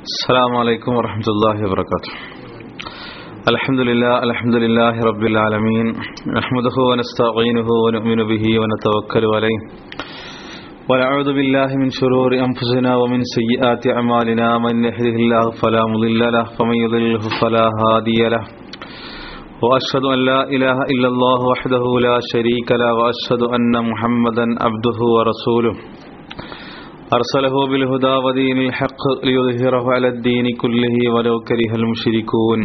السلام عليكم ورحمة الله وبركاته الحمد لله الحمد لله رب العالمين نحمده ونستعينه ونؤمن به ونتوكل عليه ونعوذ بالله من شرور أنفسنا ومن سيئات أعمالنا من يهده الله فلا مضل له ومن يضلله فلا هادي له وأشهد أن لا إله إلا الله وحده لا شريك له وأشهد أن محمدا عبده ورسوله أرسله بالهدى ودين الحق ليظهره على الدين كله ولو كره المشركون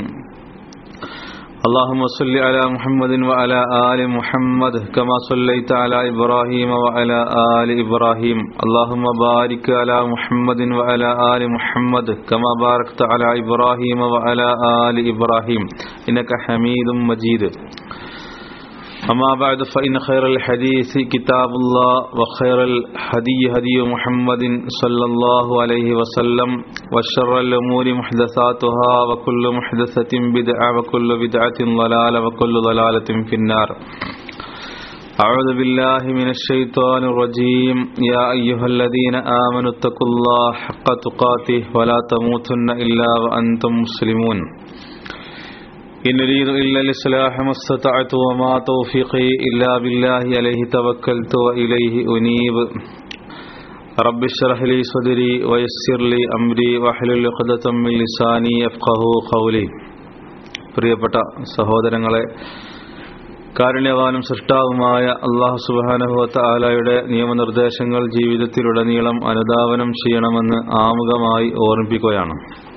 اللهم صل على محمد وعلى آل محمد كما صليت على إبراهيم وعلى آل إبراهيم اللهم بارك على محمد وعلى آل محمد كما باركت على إبراهيم وعلى آل إبراهيم إنك حميد مجيد أما بعد فإن خير الحديث كتاب الله وخير الهدي هدي محمد صلى الله عليه وسلم وشر الأمور محدثاتها وكل محدثة بدعة وكل بدعة ضلالة وكل ضلالة في النار أعوذ بالله من الشيطان الرجيم يا أيها الذين آمنوا اتقوا الله حق تقاته ولا تموتن إلا وأنتم مسلمون إن أريد إلا الإصلاح ما استطعت وما توفيقي إلا بالله عليه توكلت وإليه أنيب رب اشرح لي صدري ويسر لي أمري واحلل عقدة من لساني يفقهوا قولي പ്രിയപ്പെട്ട സഹോദരങ്ങളെ കാരുണ്യവാനും സൃഷ്ടാവുമായ അള്ളാഹു സുബാനഹുവത്ത ആലായുടെ നിയമനിർദ്ദേശങ്ങൾ ജീവിതത്തിലുടനീളം അനുധാവനം ചെയ്യണമെന്ന് ആമുഖമായി ഓർമ്മിപ്പിക്കുകയാണ്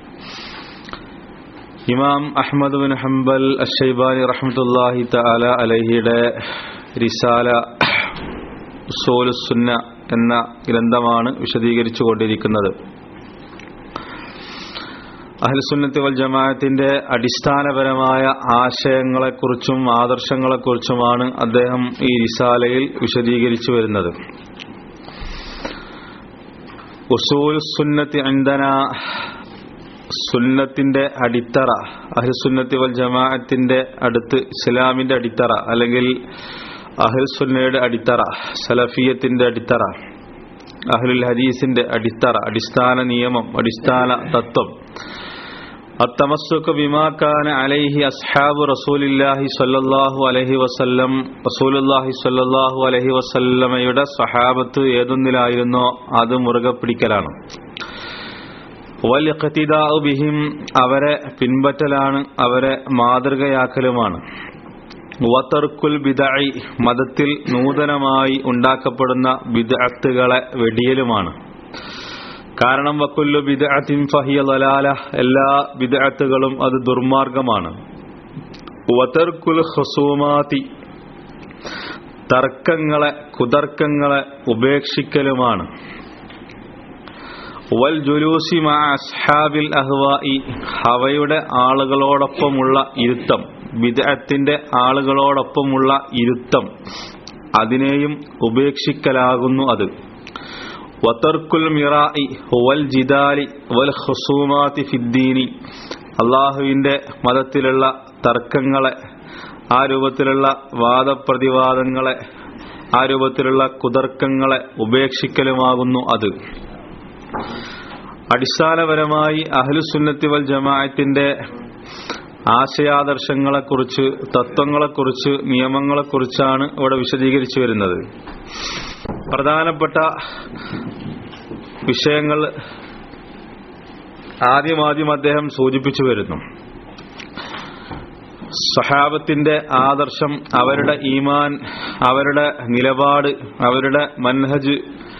ഇമാം അഹമ്മദ് ബിൻ ഹംബൽ അഷൈബാനി റഹ്മത്തുല്ലാഹി തആല അലഹിയുടെ റിസാല സോലുസുന്ന എന്ന ഗ്രന്ഥമാണ് വിശദീകരിച്ചു കൊണ്ടിരിക്കുന്നത് അഹ്ലുസുന്നത്തി വൽ ജമാഅത്തിന്റെ അടിസ്ഥാനപരമായ ആശയങ്ങളെക്കുറിച്ചും ആദർശങ്ങളെക്കുറിച്ചുമാണ് അദ്ദേഹം ഈ റിസാലയിൽ വിശദീകരിച്ചു വരുന്നത് ഉസൂൽ സുന്നത്തി അന്തന സുന്നത്തിന്റെ അടിത്തറ അഹ്സുന്നത്തി വൽ ജമാഅത്തിന്റെ അടുത്ത് ഇസ്ലാമിന്റെ അടിത്തറ അല്ലെങ്കിൽ അഹ്ൽ സുന്നയുടെ അടിത്തറ സലഫിയത്തിന്റെ അടിത്തറ അഹ്ലുൽ ഹദീസിന്റെ അടിത്തറ അടിസ്ഥാന നിയമം അടിസ്ഥാന തത്വം التمسك بما كان عليه أصحاب رسول الله صلى الله عليه وسلم رسول الله صلى الله عليه വസല്ലമയുടെ സഹാബത്ത് ഏതൊന്നിലായിരുന്നോ അത് മുറുകെ പിടിക്കലാണ് ബിഹിം അവരെ പിൻപറ്റലാണ് അവരെ മാതൃകയാക്കലുമാണ് വത്തർക്കുൽ ബിദായി മതത്തിൽ നൂതനമായി ഉണ്ടാക്കപ്പെടുന്ന ബിദഅത്തുകളെ വെടിയലുമാണ് കാരണം വക്കുല്ലു ബിദഅത്തിൻ ഫഹിയ ലലാല എല്ലാ ബിദഅത്തുകളും അത് ദുർമാർഗമാണ് വതർക്കുൽ ഖുസൂമാതി തർക്കങ്ങളെ കുതർക്കങ്ങളെ ഉപേക്ഷിക്കലുമാണ് വൽ ജുലൂസി മാ അസ്ഹാബിൽ അഹ്വായി ഹവയുടെ ആളുകളോടൊപ്പമുള്ള ഇരുത്തം ബിദഅത്തിന്റെ ആളുകളോടൊപ്പമുള്ള ഇരുത്തം അതിനെയും ഉപേക്ഷിക്കലാകുന്നു അത് വതർക്കുൽ മിറായി വൽ ജിദാലി വൽ ഖുസൂമാതി ഫിദ്ദീനി അള്ളാഹുവിന്റെ മതത്തിലുള്ള തർക്കങ്ങളെ ആ രൂപത്തിലുള്ള വാദപ്രതിവാദങ്ങളെ ആ രൂപത്തിലുള്ള കുതർക്കങ്ങളെ ഉപേക്ഷിക്കലുമാകുന്നു അത് അടിസ്ഥാനപരമായി അഹ്ലുസുന്നത്തി വൽ ജമാഅത്തിന്റെ ആശയാദർശങ്ങളെക്കുറിച്ച് തത്വങ്ങളെക്കുറിച്ച് നിയമങ്ങളെക്കുറിച്ചാണ് ഇവിടെ വിശദീകരിച്ചു വരുന്നത് പ്രധാനപ്പെട്ട വിഷയങ്ങൾ ആദ്യമാദ്യം അദ്ദേഹം സൂചിപ്പിച്ചു വരുന്നു സഹാബത്തിന്റെ ആദർശം അവരുടെ ഈമാൻ അവരുടെ നിലപാട് അവരുടെ മൻഹജ്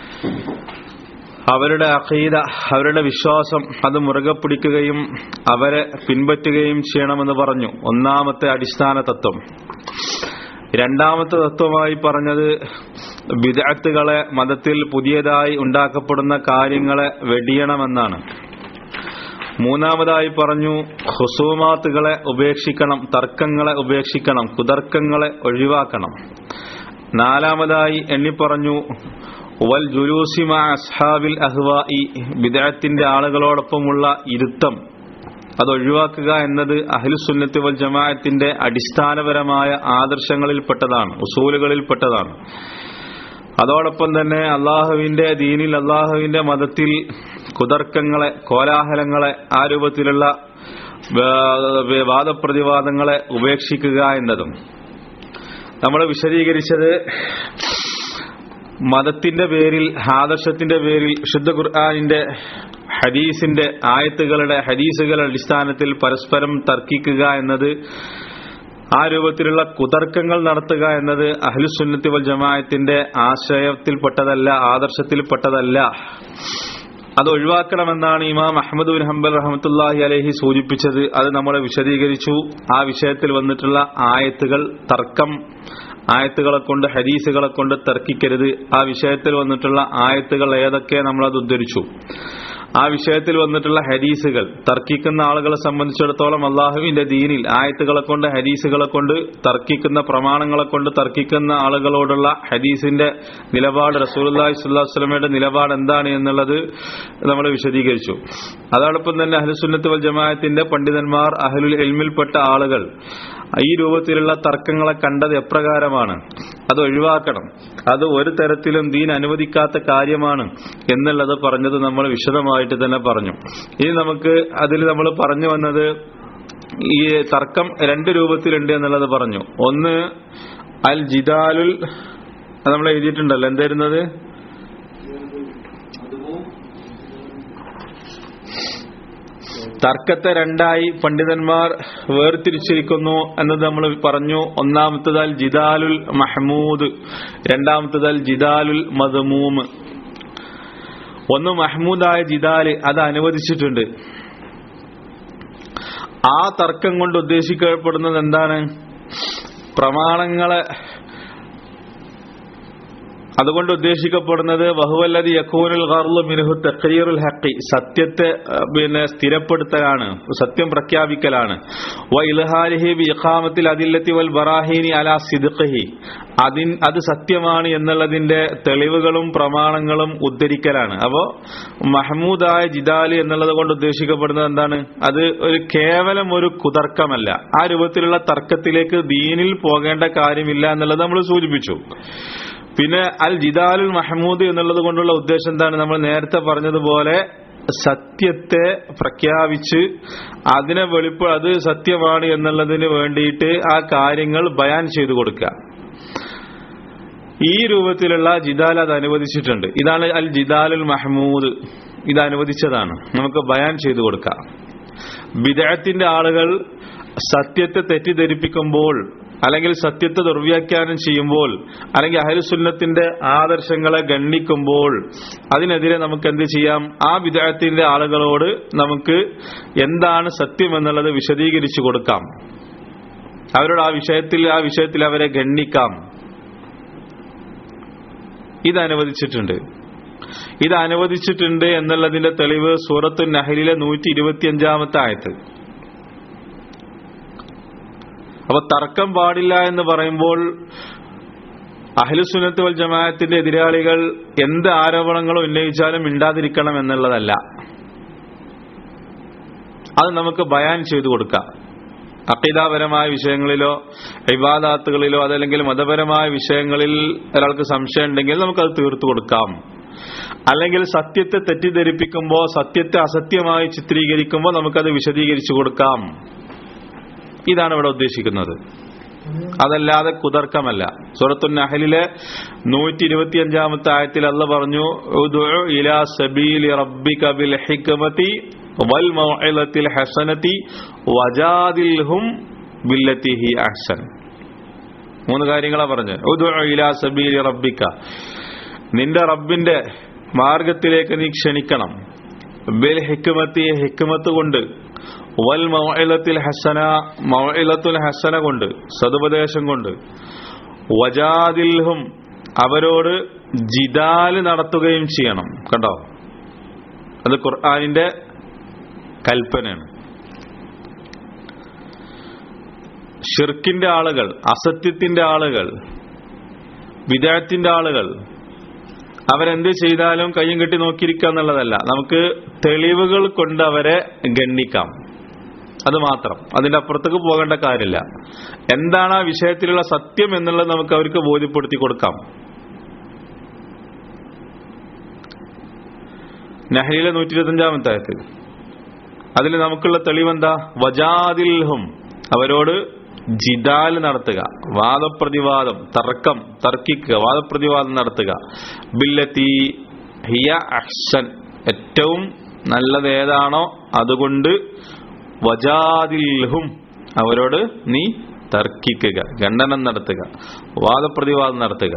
അവരുടെ അഖീദ അവരുടെ വിശ്വാസം അത് മുറുകെ പിടിക്കുകയും അവരെ പിൻപറ്റുകയും ചെയ്യണമെന്ന് പറഞ്ഞു ഒന്നാമത്തെ അടിസ്ഥാന തത്വം രണ്ടാമത്തെ തത്വമായി പറഞ്ഞത് വിദഗ്ധകളെ മതത്തിൽ പുതിയതായി ഉണ്ടാക്കപ്പെടുന്ന കാര്യങ്ങളെ വെടിയണമെന്നാണ് മൂന്നാമതായി പറഞ്ഞു ഹുസൂമാത്തുകളെ ഉപേക്ഷിക്കണം തർക്കങ്ങളെ ഉപേക്ഷിക്കണം കുതർക്കങ്ങളെ ഒഴിവാക്കണം നാലാമതായി എണ്ണിപ്പറഞ്ഞു വൽ ജുലൂസിമ അസ്ഹാബിൽ അഹ്വായി ബിദഅത്തിന്റെ ആളുകളോടൊപ്പമുള്ള ഇരുത്തം അത് ഒഴിവാക്കുക എന്നത് അഹ്ലുസുന്നത്തി വൽ ജമാഅത്തിന്റെ അടിസ്ഥാനപരമായ ആദർശങ്ങളിൽപ്പെട്ടതാണ് ഉസൂലുകളിൽപ്പെട്ടതാണ് അതോടൊപ്പം തന്നെ അള്ളാഹുവിന്റെ ദീനിൽ അള്ളാഹുവിന്റെ മതത്തിൽ കുതർക്കങ്ങളെ കോലാഹലങ്ങളെ ആ രൂപത്തിലുള്ള വേ- വാദപ്രതിവാദങ്ങളെ ഉപേക്ഷിക്കുക എന്നതും നമ്മൾ വിശദീകരിച്ചത് മതത്തിന്റെ പേരിൽ ആദർശത്തിന്റെ പേരിൽ ശുദ്ധ ഖുർആാനിന്റെ ഹദീസിന്റെ ആയത്തുകളുടെ ഹദീസുകളുടെ അടിസ്ഥാനത്തിൽ പരസ്പരം തർക്കിക്കുക എന്നത് ആ രൂപത്തിലുള്ള കുതർക്കങ്ങൾ നടത്തുക എന്നത് അഹ്ലുസുന്നത്തി വൽ ജമാഅത്തിന്റെ ആശയത്തിൽപ്പെട്ടതല്ല ആദർശത്തിൽപ്പെട്ടതല്ല അത് ഒഴിവാക്കണമെന്നാണ് ഇമാം അഹമ്മദ് ബിൻ ഹംബൽ റഹമത്തുല്ലാഹി അലഹി സൂചിപ്പിച്ചത് അത് നമ്മൾ വിശദീകരിച്ചു ആ വിഷയത്തിൽ വന്നിട്ടുള്ള ആയത്തുകൾ തർക്കം ആയത്തുകളെ കൊണ്ട് ഹദീസുകളെ കൊണ്ട് തർക്കിക്കരുത് ആ വിഷയത്തിൽ വന്നിട്ടുള്ള ആയത്തുകൾ ഏതൊക്കെ നമ്മളത് ഉദ്ധരിച്ചു ആ വിഷയത്തിൽ വന്നിട്ടുള്ള ഹദീസുകൾ തർക്കിക്കുന്ന ആളുകളെ സംബന്ധിച്ചിടത്തോളം അള്ളാഹുവിന്റെ ദീനിൽ ആയത്തുകളെ കൊണ്ട് ഹദീസുകളെ കൊണ്ട് തർക്കിക്കുന്ന പ്രമാണങ്ങളെ കൊണ്ട് തർക്കിക്കുന്ന ആളുകളോടുള്ള ഹദീസിന്റെ നിലപാട് റസൂലി സ്വല്ലാസ്ലമയുടെ നിലപാട് എന്താണ് എന്നുള്ളത് നമ്മൾ വിശദീകരിച്ചു അതോടൊപ്പം തന്നെ അഹ്ലുസുന്നത്ത് വൽ ജമാഅത്തിന്റെ പണ്ഡിതന്മാർ അഹ്ലുൽ എൽമിൽപ്പെട്ട ആളുകൾ ഈ രൂപത്തിലുള്ള തർക്കങ്ങളെ കണ്ടത് എപ്രകാരമാണ് അത് ഒഴിവാക്കണം അത് ഒരു തരത്തിലും ദീൻ അനുവദിക്കാത്ത കാര്യമാണ് എന്നുള്ളത് പറഞ്ഞത് നമ്മൾ വിശദമായിട്ട് തന്നെ പറഞ്ഞു ഇനി നമുക്ക് അതിൽ നമ്മൾ പറഞ്ഞു വന്നത് ഈ തർക്കം രണ്ട് രൂപത്തിലുണ്ട് എന്നുള്ളത് പറഞ്ഞു ഒന്ന് അൽ ജിദാലുൽ അത് നമ്മൾ എഴുതിയിട്ടുണ്ടല്ലോ എന്തായിരുന്നത് തർക്കത്തെ രണ്ടായി പണ്ഡിതന്മാർ വേർതിരിച്ചിരിക്കുന്നു എന്നത് നമ്മൾ പറഞ്ഞു ഒന്നാമത്തത് അൽ ജിദാലുൽ മഹ്മൂദ് രണ്ടാമത്തത് അൽ ജിദാലുൽ മദമൂമ് ഒന്ന് മഹ്മൂദായ ജിദാല് അത് അനുവദിച്ചിട്ടുണ്ട് ആ തർക്കം കൊണ്ട് ഉദ്ദേശിക്കപ്പെടുന്നത് എന്താണ് പ്രമാണങ്ങളെ അതുകൊണ്ട് ഉദ്ദേശിക്കപ്പെടുന്നത് വഹുവല്ലതി യക്കൂനുൽ ഖർലു മിൻഹു തഖ്രീറുൽ ഹഖി സത്യത്തെ അഹ്, പിന്നെ സ്ഥിരപ്പെടുത്തലാണ് സത്യം പ്രഖ്യാപിക്കലാണ് വ ഇൽഹാലിഹി ബി ഇഖാമത്തിൽ അതില്ലത്തി വൽ ബറാഹീനി അലാ സിദ്ഖിഹി അതിൻ അത് സത്യമാണ് എന്നുള്ളതിന്റെ തെളിവുകളും പ്രമാണങ്ങളും ഉദ്ധരിക്കലാണ് അപ്പോ മഹമൂദായ ജിദാല് എന്നുള്ളത് കൊണ്ട് ഉദ്ദേശിക്കപ്പെടുന്നത് എന്താണ് അത് ഒരു കേവലം ഒരു കുതർക്കമല്ല ആ രൂപത്തിലുള്ള തർക്കത്തിലേക്ക് ദീനിൽ പോകേണ്ട കാര്യമില്ല എന്നുള്ളത് നമ്മൾ സൂചിപ്പിച്ചു പിന്നെ അൽ ജിദാലുൽ മഹമൂദ് എന്നുള്ളത് കൊണ്ടുള്ള ഉദ്ദേശം എന്താണ് നമ്മൾ നേരത്തെ പറഞ്ഞതുപോലെ സത്യത്തെ പ്രഖ്യാപിച്ച് അതിനെ വെളിപ്പ് അത് സത്യമാണ് എന്നുള്ളതിന് വേണ്ടിയിട്ട് ആ കാര്യങ്ങൾ ബയാൻ ചെയ്തു കൊടുക്കുക ഈ രൂപത്തിലുള്ള ജിദാൽ അത് അനുവദിച്ചിട്ടുണ്ട് ഇതാണ് അൽ ജിദാലുൽ മഹമൂദ് ഇത് അനുവദിച്ചതാണ് നമുക്ക് ബയാൻ ചെയ്തു കൊടുക്കാം വിദേഹത്തിന്റെ ആളുകൾ സത്യത്തെ തെറ്റിദ്ധരിപ്പിക്കുമ്പോൾ അല്ലെങ്കിൽ സത്യത്തെ ദുർവ്യാഖ്യാനം ചെയ്യുമ്പോൾ അല്ലെങ്കിൽ അഹലുസുന്നത്തിന്റെ ആദർശങ്ങളെ ഗണ്ണിക്കുമ്പോൾ അതിനെതിരെ നമുക്ക് എന്ത് ചെയ്യാം ആ വിദേഹത്തിന്റെ ആളുകളോട് നമുക്ക് എന്താണ് സത്യം എന്നുള്ളത് വിശദീകരിച്ചു കൊടുക്കാം അവരോട് ആ വിഷയത്തിൽ ആ വിഷയത്തിൽ അവരെ ഗണ്ണിക്കാം ഇത് അനുവദിച്ചിട്ടുണ്ട് ഇത് അനുവദിച്ചിട്ടുണ്ട് എന്നുള്ളതിന്റെ തെളിവ് സൂറത്തു നഹലിലെ നൂറ്റി ഇരുപത്തിയഞ്ചാമത്തെ ആയത്ത് അപ്പൊ തർക്കം പാടില്ല എന്ന് പറയുമ്പോൾ അഹ്ലുസുന്നത്ത് വൽ ജമാഅത്തിന്റെ എതിരാളികൾ എന്ത് ആരോപണങ്ങളും ഉന്നയിച്ചാലും മിണ്ടാതിരിക്കണം എന്നുള്ളതല്ല അത് നമുക്ക് ബയാൻ ചെയ്തു കൊടുക്കാം അക്കീതാപരമായ വിഷയങ്ങളിലോ ഇബാദാത്തുകളിലോ അതല്ലെങ്കിൽ മതപരമായ വിഷയങ്ങളിൽ ഒരാൾക്ക് സംശയം ഉണ്ടെങ്കിൽ നമുക്കത് തീർത്തു കൊടുക്കാം അല്ലെങ്കിൽ സത്യത്തെ തെറ്റിദ്ധരിപ്പിക്കുമ്പോൾ സത്യത്തെ അസത്യമായി ചിത്രീകരിക്കുമ്പോൾ നമുക്കത് വിശദീകരിച്ചു കൊടുക്കാം ഇതാണ് ഇവിടെ ഉദ്ദേശിക്കുന്നത് അതല്ലാതെ കുതർക്കമല്ല സൂറത്തു നഹലിലെ നൂറ്റി ഇരുപത്തി അഞ്ചാമത്തെ ആയത്തിൽ അല്ല പറഞ്ഞു ഉദ്ഉ ഇലാ സബീലി റബ്ബിക ബിൽ ഹിക്മതി വൽ മൗഇലത്തിൽ ഹസനതി വജാദിൽഹും ബില്ലത്തി ഹി അഹ്സൻ മൂന്ന് കാര്യങ്ങളാ പറഞ്ഞു ഉദ്ഉ ഇലാ സബീലി റബ്ബിക നിന്റെ റബ്ബിന്റെ മാർഗത്തിലേക്ക് നീ ക്ഷണിക്കണം ബിൽ ഹിക്മത്തി ഹിക്മത്ത് കൊണ്ട് വൽ മൗഇലത്തിൽ ഹസന മൗഇലത്തുൽ ഹസന കൊണ്ട് സതുപദേശം കൊണ്ട് വജാദിൽഹും അവരോട് ജിദാല് നടത്തുകയും ചെയ്യണം കണ്ടോ അത് ഖുർആാനിന്റെ കൽപ്പനയാണ് ഷിർക്കിന്റെ ആളുകൾ അസത്യത്തിന്റെ ആളുകൾ വിദേഹത്തിന്റെ ആളുകൾ അവരെന്ത് ചെയ്താലും കയ്യും കെട്ടി നോക്കിയിരിക്കുക എന്നുള്ളതല്ല നമുക്ക് തെളിവുകൾ കൊണ്ട് അവരെ ഗണ്ണിക്കാം അത് മാത്രം അതിന്റെ അപ്പുറത്തേക്ക് പോകേണ്ട കാര്യമില്ല എന്താണ് ആ വിഷയത്തിലുള്ള സത്യം എന്നുള്ളത് നമുക്ക് അവർക്ക് ബോധ്യപ്പെടുത്തി കൊടുക്കാം നഹലിലെ നൂറ്റി ഇരുപത്തഞ്ചാമത്തെ ആയത്ത് അതിൽ നമുക്കുള്ള തെളിവെന്താ വജാദിൽഹും അവരോട് ജിദാൽ നടത്തുക വാദപ്രതിവാദം തർക്കം തർക്കിക്കുക വാദപ്രതിവാദം നടത്തുക ബില്ലത്തി ഹിയ അഹ്സൻ ഏറ്റവും നല്ലത് ഏതാണോ അതുകൊണ്ട് വജാദിൽഹും അവരോട് നീ തർക്കിക്കുക ഖണ്ഡനം നടത്തുക വാദപ്രതിവാദം നടത്തുക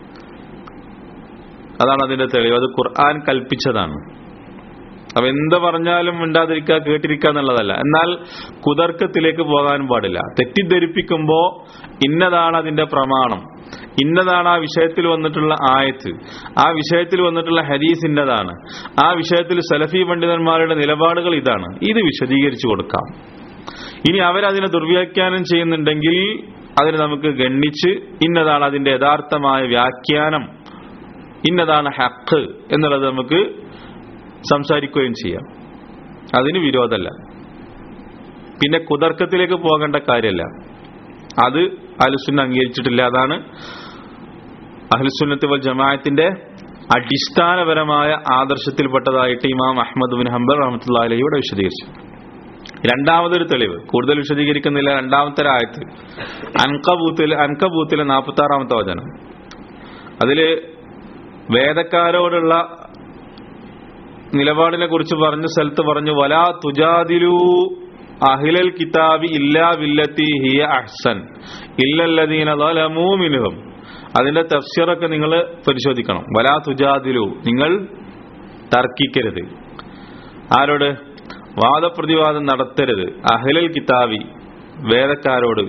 അതാണ് അതിന്റെ തെളിവ് അത് ഖുർആൻ കൽപ്പിച്ചതാണ് അപ്പൊ എന്ത് പറഞ്ഞാലും മിണ്ടാതിരിക്കുക കേട്ടിരിക്കുക എന്നുള്ളതല്ല എന്നാൽ കുതർക്കത്തിലേക്ക് പോകാൻ പാടില്ല തെറ്റിദ്ധരിപ്പിക്കുമ്പോ ഇന്നതാണ് അതിന്റെ പ്രമാണം ഇന്നതാണ് ആ വിഷയത്തിൽ വന്നിട്ടുള്ള ആയത്ത് ആ വിഷയത്തിൽ വന്നിട്ടുള്ള ഹദീസിൻ്റെതാണ് ആ വിഷയത്തിൽ സലഫി പണ്ഡിതന്മാരുടെ നിലപാടുകൾ ഇതാണ് ഇത് വിശദീകരിച്ചു കൊടുക്കാം ഇനി അവരതിനെ ദുർവ്യാഖ്യാനം ചെയ്യുന്നുണ്ടെങ്കിൽ അതിന് നമുക്ക് ഗണ്ണിച്ച് ഇന്നതാണ് അതിന്റെ യഥാർത്ഥമായ വ്യാഖ്യാനം ഇന്നതാണ് ഹക്ക് എന്നുള്ളത് നമുക്ക് സംസാരിക്കുകയും ചെയ്യാം അതിന് വിരോധമല്ല പിന്നെ കുതർക്കത്തിലേക്ക് പോകേണ്ട കാര്യമല്ല അത് അഹ്ലുസുന്ന അംഗീകരിച്ചിട്ടില്ല അതാണ് അഹ്ലുസുന്നത്ത് വൽ ജമാഅത്തിന്റെ അടിസ്ഥാനപരമായ ആദർശത്തിൽപ്പെട്ടതായിട്ട് ഇമാം അഹമ്മദ് ബിൻ ഹംബർ റഹമത്തുള്ള അലഹിയുടെ വിശദീകരിച്ചു രണ്ടാമതൊരു തെളിവ് കൂടുതൽ വിശദീകരിക്കുന്നില്ല രണ്ടാമത്തെ ഒരു ആയത്ത് അൻകബൂത്തിലെ അൻകബൂത്തിലെ നാൽപ്പത്തി ആറാമത്തെ വചനം അതില് വേദക്കാരോടുള്ള നിലപാടിനെ കുറിച്ച് പറഞ്ഞ സ്ഥലത്ത് പറഞ്ഞു വലാ തുജാദിലു അഹിലൽ കിതാബി ഇല്ലാ വില്ലത്തി ഹിയ അഹ്സൻ ഇല്ലല്ലദീന ളലമൂ മിൻഹും അതിന്റെ തഫ്സീറൊക്കെ നിങ്ങൾ പരിശോധിക്കണം വലാ തുജാദിലു നിങ്ങൾ തർക്കിക്കരുത് ആരോട് വാദപ്രതിവാദം നടത്തരുത് അഹിലൽ കിതാബി വേദക്കാരോട്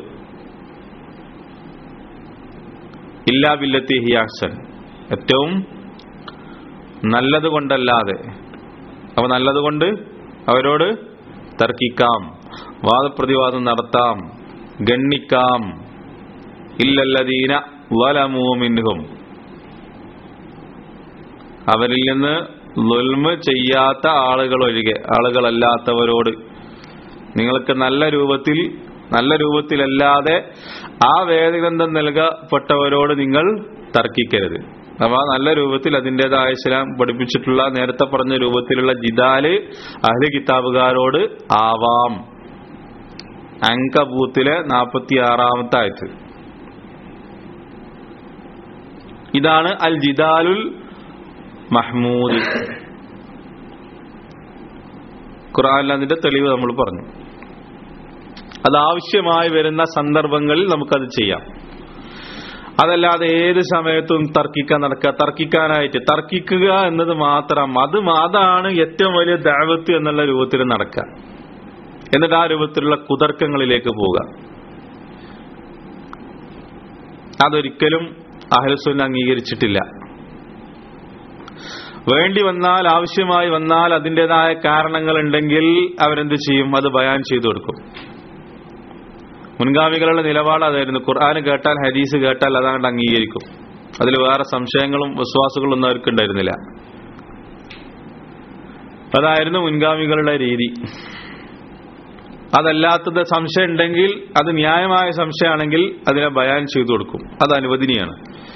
ഇല്ലാ വില്ലത്തി ഹിയ അഹ്സൻ ഏറ്റവും നല്ലത് കൊണ്ടല്ലാതെ അപ്പൊ നല്ലതുകൊണ്ട് അവരോട് തർക്കിക്കാം വാദപ്രതിവാദം നടത്താം ഗണ്ണിക്കാം ഇല്ലല്ലദീന വലമൂമിൻഹും അവരിൽ നിന്ന് ലുൽമ് ചെയ്യാത്ത ആളുകൾ ഒഴികെ ആളുകളല്ലാത്തവരോട് നിങ്ങൾക്ക് നല്ല രൂപത്തിൽ നല്ല രൂപത്തിലല്ലാതെ ആ വേദഗ്രന്ഥം നൽകപ്പെട്ടവരോട് നിങ്ങൾ തർക്കിക്കരുത് അപ്പൊ നല്ല രൂപത്തിൽ അതിൻ്റെതായ ഇസ്ലാം പഠിപ്പിച്ചിട്ടുള്ള നേരത്തെ പറഞ്ഞ രൂപത്തിലുള്ള ജിദാല് അഹ്ലി കിതാബുകാരോട് ആവാം അങ്കബൂത്തിലെ നാൽപ്പത്തി ആറാമത്തെ ആയത്ത് ഇതാണ് അൽ ജിദാലുൽ മഹ്മൂദ് ഖുറാനിൽ അതിന്റെ തെളിവ് നമ്മൾ പറഞ്ഞു അത് ആവശ്യമായി വരുന്ന സന്ദർഭങ്ങളിൽ നമുക്കത് ചെയ്യാം അതല്ലാതെ ഏത് സമയത്തും തർക്കിക്കാൻ നടക്കുക തർക്കിക്കാനായിട്ട് തർക്കിക്കുക എന്നത് മാത്രം അത് അതാണ് ഏറ്റവും വലിയ ദാവത്ത് എന്നുള്ള രൂപത്തിൽ നടക്കുക എന്നിട്ട് ആ രൂപത്തിലുള്ള കുതർക്കങ്ങളിലേക്ക് പോവുക അതൊരിക്കലും അഹ്ലുസുന്ന അംഗീകരിച്ചിട്ടില്ല വേണ്ടി വന്നാൽ ആവശ്യമായി വന്നാൽ അതിൻ്റെതായ കാരണങ്ങൾ ഉണ്ടെങ്കിൽ അവരെന്ത് ചെയ്യും അത് ബയാൻ ചെയ്തു കൊടുക്കും മുൻഗാമികളുടെ നിലപാട് അതായിരുന്നു ഖുർആൻ കേട്ടാൽ ഹദീസ് കേട്ടാൽ അതാണ്ട് അംഗീകരിക്കും അതിൽ വേറെ സംശയങ്ങളും വിശ്വാസങ്ങളും ഒന്നും അവർക്ക് ഉണ്ടായിരുന്നില്ല അതായിരുന്നു മുൻഗാമികളുടെ രീതി അതല്ലാത്തത് സംശയം ഉണ്ടെങ്കിൽ അത് ന്യായമായ സംശയമാണെങ്കിൽ അതിനെ ബയാൻ ചെയ്തു കൊടുക്കും അത് അനുവദനീയാണ്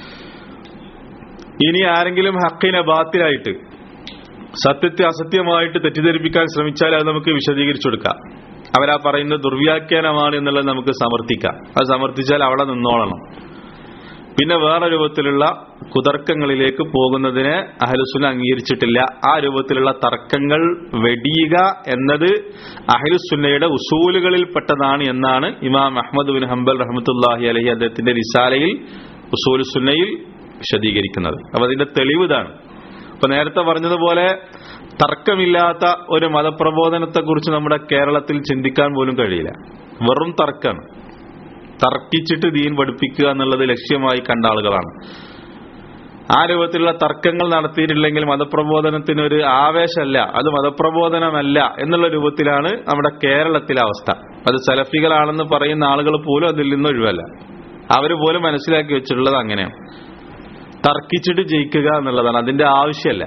ഇനി ആരെങ്കിലും ഹക്കിനെ ബാത്തിലായിട്ട് സത്യത്തെ അസത്യമായിട്ട് തെറ്റിദ്ധരിപ്പിക്കാൻ ശ്രമിച്ചാൽ അത് നമുക്ക് വിശദീകരിച്ചു കൊടുക്കാം അവരാ പറയുന്നത് ദുർവ്യാഖ്യാനമാണ് എന്നുള്ളത് നമുക്ക് സമർത്ഥിക്കാം അത് സമർത്ഥിച്ചാൽ അവിടെ നിന്നോളണം പിന്നെ വേറെ രൂപത്തിലുള്ള കുതർക്കങ്ങളിലേക്ക് പോകുന്നതിന് അഹലുസുന അംഗീകരിച്ചിട്ടില്ല ആ രൂപത്തിലുള്ള തർക്കങ്ങൾ വെടിയുക എന്നത് അഹലുസുന്നയുടെ ഉസൂലുകളിൽപ്പെട്ടതാണ് എന്നാണ് ഇമാം അഹമ്മദ് ബിൻ ഹംബൽ റഹമത്തുല്ലാഹി അലഹി അദ്ദേഹത്തിന്റെ റിസാലയിൽ ഉസൂൽ സുന്നയിൽ വിശദീകരിക്കുന്നത് അപ്പൊ അതിന്റെ തെളിവ് ഇതാണ് അപ്പൊ നേരത്തെ പറഞ്ഞതുപോലെ തർക്കമില്ലാത്ത ഒരു മതപ്രബോധനത്തെ കുറിച്ച് നമ്മുടെ കേരളത്തിൽ ചിന്തിക്കാൻ പോലും കഴിയില്ല വെറും തർക്കാണ് തർക്കിച്ചിട്ട് ദീൻ പഠിപ്പിക്കുക എന്നുള്ളത് ലക്ഷ്യമായി കണ്ട ആളുകളാണ് ആ രൂപത്തിലുള്ള തർക്കങ്ങൾ നടത്തിയിട്ടില്ലെങ്കിൽ മതപ്രബോധനത്തിന് ഒരു ആവേശമല്ല അത് മതപ്രബോധനമല്ല എന്നുള്ള രൂപത്തിലാണ് നമ്മുടെ കേരളത്തിലെ അവസ്ഥ അത് സലഫികളാണെന്ന് പറയുന്ന ആളുകൾ പോലും അതിൽ നിന്ന് ഒഴിവല്ല അവർ പോലും മനസ്സിലാക്കി വെച്ചിട്ടുള്ളത് അങ്ങനെയാണ് തർക്കിച്ചിട്ട് ജയിക്കുക എന്നുള്ളതാണ് അതിന്റെ ആവശ്യമല്ല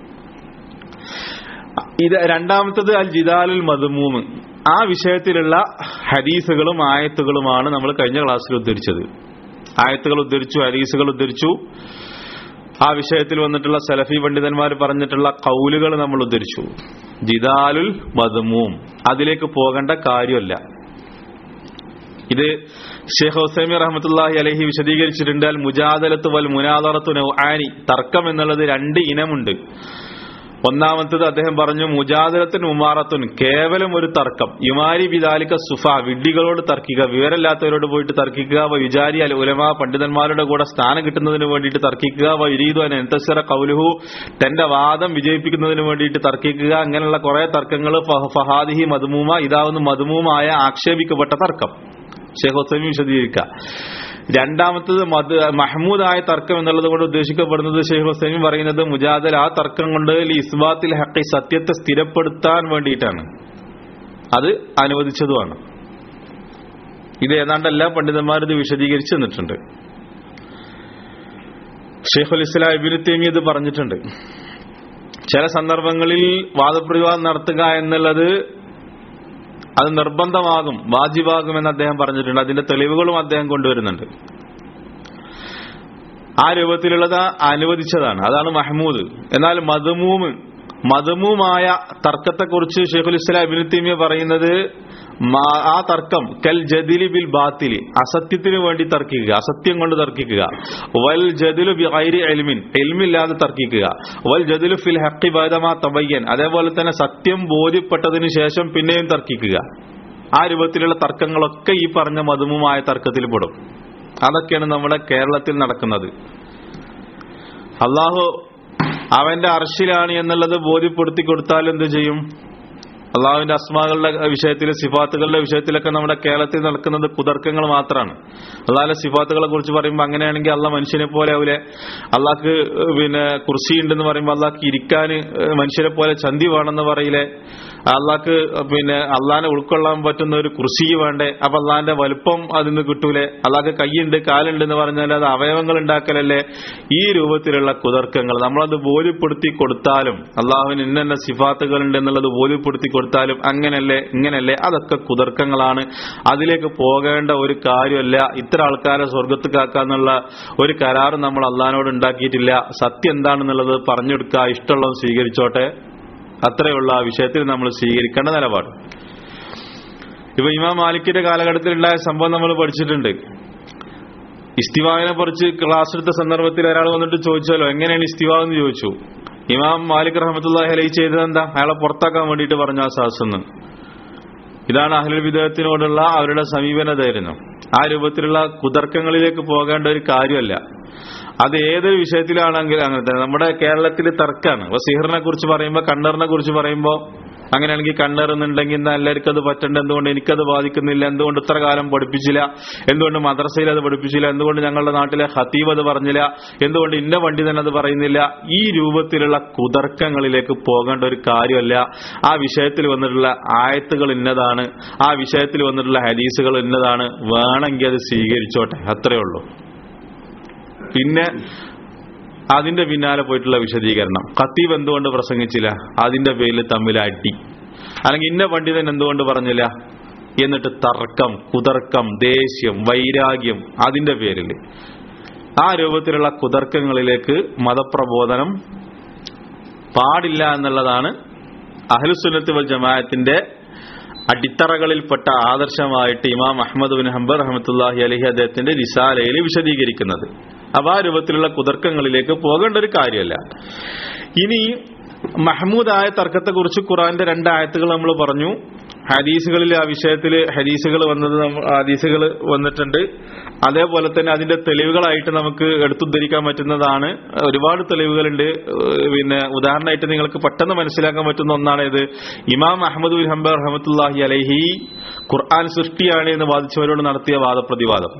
ഇത് രണ്ടാമത്തത് അൽ ജിദാലുൽ മധുമൂമ് ആ വിഷയത്തിലുള്ള ഹദീസുകളും ആയത്തുകളുമാണ് നമ്മൾ കഴിഞ്ഞ ക്ലാസ്സിൽ ഉദ്ധരിച്ചത് ആയത്തുകൾ ഉദ്ധരിച്ചു ഹദീസുകൾ ഉദ്ധരിച്ചു ആ വിഷയത്തിൽ വന്നിട്ടുള്ള സലഫി പണ്ഡിതന്മാർ പറഞ്ഞിട്ടുള്ള കൗലുകൾ നമ്മൾ ഉദ്ധരിച്ചു ജിദാലുൽ മദ്മൂം അതിലേക്ക് പോകേണ്ട കാര്യമല്ല ഇത് ഷെയ്ഖ് ഹുസൈമി റഹ്മത്തുല്ലാഹി അലഹി വിശദീകരിച്ചിട്ടുണ്ട് അൽ മുജാദലത്ത് വൽ മുനാദറത്തു നൗആനി തർക്കം എന്നുള്ളത് രണ്ട് ഇനമുണ്ട് ഒന്നാമത്തത് അദ്ദേഹം പറഞ്ഞു മുജാദലത്തുൻ ഉമാറത്തുൻ കേവലം ഒരു തർക്കം യുമാരി ബിദാലിക സുഫ വിഡ്ഢികളോട് തർക്കിക്കുക വിവരമില്ലാത്തവരോട് പോയിട്ട് തർക്കിക്കുക വ വിചാരി അൽ ഉലമ പണ്ഡിതന്മാരുടെ കൂടെ സ്ഥാനം കിട്ടുന്നതിന് വേണ്ടിയിട്ട് തർക്കിക്കുക വ യുരീദു അൻ എന്തസിറ കൗലുഹു തന്റെ വാദം വിജയിപ്പിക്കുന്നതിന് വേണ്ടിയിട്ട് തർക്കിക്കുക അങ്ങനെയുള്ള കുറെ തർക്കങ്ങൾ ഫഹാദിഹി മധുമൂമ ഇതാവുന്ന മധുമൂമായ ആക്ഷേപിക്കപ്പെട്ട തർക്കം ഷെയ്ഖ് ഹുസൈമി വിശദീകരിക്കുക രണ്ടാമത്തത് മത് മഹ്മൂദായ തർക്കം എന്നുള്ളത് കൊണ്ട് ഉദ്ദേശിക്കപ്പെടുന്നത് ഷെയ്ഖ് ഹുസൈമി പറയുന്നത് മുജാദൽ ആ തർക്കം കൊണ്ട് ലി ഇസ്ബാത്തിൽ ഹക്കി സത്യത്തെ സ്ഥിരപ്പെടുത്താൻ വേണ്ടിയിട്ടാണ് അത് അനുവദിച്ചതുമാണ് ഇത് ഏതാണ്ട് എല്ലാ പണ്ഡിതന്മാരും ഇത് വിശദീകരിച്ചു തന്നിട്ടുണ്ട് ഷെയ്ഖുൽ ഇസ്ലാം ഇബിന് തേമി ഇത് പറഞ്ഞിട്ടുണ്ട് ചില സന്ദർഭങ്ങളിൽ വാദപ്രതിവാദം നടത്തുക എന്നുള്ളത് അത് നിർബന്ധമാകും വാജിബാകും എന്ന് അദ്ദേഹം പറഞ്ഞിട്ടുണ്ട് അതിന്റെ തെളിവുകളും അദ്ദേഹം കൊണ്ടുവരുന്നുണ്ട് ആ രൂപത്തിലുള്ളത് അനുവദിച്ചതാണ് അതാണ് മഹ്മൂദ് എന്നാൽ മധുമൂമ് മധുമൂമായ തർക്കത്തെക്കുറിച്ച് ഷെയ്ഖുൽ ഇസ്ലാം ഇബിന് തീമിയ പറയുന്നത് ആ തർക്കം കൽ ജദിലി ബിൽ ബാത്തിലി അസത്യത്തിന് വേണ്ടി തർക്കിക്കുക അസത്യം കൊണ്ട് തർക്കിക്കുക വൽ ജദിലു ബി ഐരി എൽമിൻ എൽമില്ലാതെ തർക്കിക്കുക വൽ ജദിലു ഫിൽ ഹക്കി ബൈദമാ തബയ്യൻ അതേപോലെ തന്നെ സത്യം ബോധ്യപ്പെട്ടതിന് ശേഷം പിന്നെയും തർക്കിക്കുക ആ രൂപത്തിലുള്ള തർക്കങ്ങളൊക്കെ ഈ പറഞ്ഞ മധുമുമായ തർക്കത്തിൽ പെടും അതൊക്കെയാണ് നമ്മുടെ കേരളത്തിൽ നടക്കുന്നത് അള്ളാഹു അവന്റെ അർഷിലാണ് എന്നുള്ളത് ബോധ്യപ്പെടുത്തി കൊടുത്താൽ എന്ത് ചെയ്യും അള്ളാഹുവിന്റെ അസ്മാകളുടെ വിഷയത്തിൽ സിഫാത്തുകളുടെ വിഷയത്തിലൊക്കെ നമ്മുടെ കേരളത്തിൽ നടക്കുന്നത് കുതർക്കങ്ങൾ മാത്രമാണ് അള്ളാഹിന്റെ സിഫാത്തുകളെ കുറിച്ച് പറയുമ്പോൾ അങ്ങനെയാണെങ്കിൽ അള്ളാഹ് മനുഷ്യനെ പോലെ ആവൂലെ അള്ളാഹ്ക്ക് പിന്നെ കുർസി ഉണ്ടെന്ന് പറയുമ്പോൾ അള്ളാഹ്ക്ക് ഇരിക്കാൻ മനുഷ്യനെ പോലെ ചന്തി വേണമെന്ന് പറയില്ലേ അള്ളാഹ്ക്ക് പിന്നെ അള്ളാഹിനെ ഉൾക്കൊള്ളാൻ പറ്റുന്ന ഒരു കുർസി വേണ്ടേ അപ്പൊ അള്ളാഹിന്റെ വലുപ്പം അതിന്ന് കിട്ടൂലേ അള്ളാഹ്ക്ക് കൈയുണ്ട് കാലുണ്ട് എന്ന് പറഞ്ഞാൽ അത് അവയവങ്ങൾ ഉണ്ടാക്കലല്ലേ ഈ രൂപത്തിലുള്ള കുതർക്കങ്ങൾ നമ്മളത് ബോധ്യപ്പെടുത്തി കൊടുത്താലും അള്ളാഹുവിന് ഇന്ന സിഫാത്തുകൾ ഉണ്ട് എന്നുള്ളത് ബോധ്യപ്പെടുത്തി കൊടുത്താലും അങ്ങനല്ലേ ഇങ്ങനല്ലേ അതൊക്കെ കുതർക്കങ്ങളാണ് അതിലേക്ക് പോകേണ്ട ഒരു കാര്യമല്ല ഇത്ര ആൾക്കാരെ സ്വർഗത്ത് കാക്കാന്നുള്ള ഒരു കരാർ നമ്മൾ അള്ളഹാനോട് ഉണ്ടാക്കിയിട്ടില്ല സത്യം എന്താണെന്നുള്ളത് പറഞ്ഞെടുക്കുക ഇഷ്ടമുള്ളത് സ്വീകരിച്ചോട്ടെ അത്രയുള്ള ആ വിഷയത്തിൽ നമ്മൾ സ്വീകരിക്കേണ്ട നിലപാട് ഇപ്പൊ ഇമാം മാലിക്കിന്റെ കാലഘട്ടത്തിൽ ഉണ്ടായ സംഭവം നമ്മൾ പഠിച്ചിട്ടുണ്ട് ഇസ്തിവാവിനെ കുറിച്ച് ക്ലാസ് എടുത്ത സന്ദർഭത്തിൽ ഒരാൾ വന്നിട്ട് ചോദിച്ചാലോ എങ്ങനെയാണ് ഇസ്തിവാവ് എന്ന് ചോദിച്ചു ഇമാം മാലിക് റഹമത്തുല്ലാഹി അലൈ ചെയ്തത് എന്താ അയാളെ പുറത്താക്കാൻ വേണ്ടിയിട്ട് പറഞ്ഞു ആ സാസെന്ന് ഇതാണ് അഹ്ലുൽ വിദേഹത്തിനോടുള്ള അവരുടെ സമീപനതായിരുന്നു ആ രൂപത്തിലുള്ള കുതർക്കങ്ങളിലേക്ക് പോകേണ്ട ഒരു കാര്യമല്ല അത് ഏതൊരു വിഷയത്തിലാണെങ്കിലും അങ്ങനെ തന്നെ നമ്മുടെ കേരളത്തിൽ തർക്കാണ് അപ്പൊ സിഹറിനെ കുറിച്ച് പറയുമ്പോൾ കണ്ണറിനെ കുറിച്ച് പറയുമ്പോൾ അങ്ങനെയാണെങ്കിൽ കണ്ണെറുന്നുണ്ടെങ്കിൽ എന്നാൽ എല്ലാവർക്കും അത് പറ്റണ്ട എന്തുകൊണ്ട് എനിക്കത് ബാധിക്കുന്നില്ല എന്തുകൊണ്ട് ഇത്ര കാലം പഠിപ്പിച്ചില്ല എന്തുകൊണ്ട് മദ്രസയിൽ അത് പഠിപ്പിച്ചില്ല എന്തുകൊണ്ട് ഞങ്ങളുടെ നാട്ടിലെ ഹത്തീബ് അത് പറഞ്ഞില്ല എന്തുകൊണ്ട് ഇന്ന വണ്ടി തന്നെ അത് പറയുന്നില്ല ഈ രൂപത്തിലുള്ള കുതർക്കങ്ങളിലേക്ക് പോകേണ്ട ഒരു കാര്യമല്ല ആ വിഷയത്തിൽ വന്നിട്ടുള്ള ആയത്തുകൾ ഇന്നതാണ് ആ വിഷയത്തിൽ വന്നിട്ടുള്ള ഹദീസുകൾ ഇന്നതാണ് വേണമെങ്കിൽ അത് സ്വീകരിച്ചോട്ടെ അത്രേ ഉള്ളൂ പിന്നെ അതിന്റെ പിന്നാലെ പോയിട്ടുള്ള വിശദീകരണം ഖത്തീബ് എന്തുകൊണ്ട് പ്രസംഗിച്ചില്ല അതിന്റെ പേരിൽ തമ്മിൽ അടി അല്ലെങ്കിൽ ഇന്ന പണ്ഡിതൻ എന്തുകൊണ്ട് പറഞ്ഞില്ല എന്നിട്ട് തർക്കം കുതർക്കം ദേഷ്യം വൈരാഗ്യം അതിന്റെ പേരിൽ ആ രൂപത്തിലുള്ള കുതർക്കങ്ങളിലേക്ക് മതപ്രബോധനം പാടില്ല എന്നുള്ളതാണ് അഹ്ലുസുന്നത്ത് വൽ ജമാഅത്തിന്റെ അടിത്തറകളിൽപ്പെട്ട ആദർശമായിട്ട് ഇമാം അഹമ്മദ് ബിൻ ഹംബർ റഹമത്തുല്ലാഹി അലഹി അദ്ദേഹത്തിന്റെ റിസാലയിൽ വിശദീകരിക്കുന്നത് അപ്പൊ ആ രൂപത്തിലുള്ള കുതർക്കങ്ങളിലേക്ക് പോകേണ്ട ഒരു കാര്യമല്ല ഇനി മഹ്മൂദായ തർക്കത്തെക്കുറിച്ച് ഖുറാന്റെ രണ്ടായത്തുകൾ നമ്മൾ പറഞ്ഞു ഹദീസുകളിൽ ആ വിഷയത്തിൽ ഹദീസുകൾ വന്നത് നമ്മ- ഹദീസുകൾ വന്നിട്ടുണ്ട് അതേപോലെ തന്നെ അതിന്റെ തെളിവുകളായിട്ട് നമുക്ക് എടുത്തുദ്ധരിക്കാൻ പറ്റുന്നതാണ് ഒരുപാട് തെളിവുകളുണ്ട് ഏഹ് പിന്നെ ഉദാഹരണമായിട്ട് നിങ്ങൾക്ക് പെട്ടെന്ന് മനസ്സിലാക്കാൻ പറ്റുന്ന ഒന്നാണ് ഇത് ഇമാം അഹമ്മദ് ബിൻ ഹംബർ റഹമത്തുല്ലാഹി അലൈഹി ഖുർആൻ സൃഷ്ടിയാണ് എന്ന് വാദിച്ചവരോട് നടത്തിയ വാദപ്രതിവാദം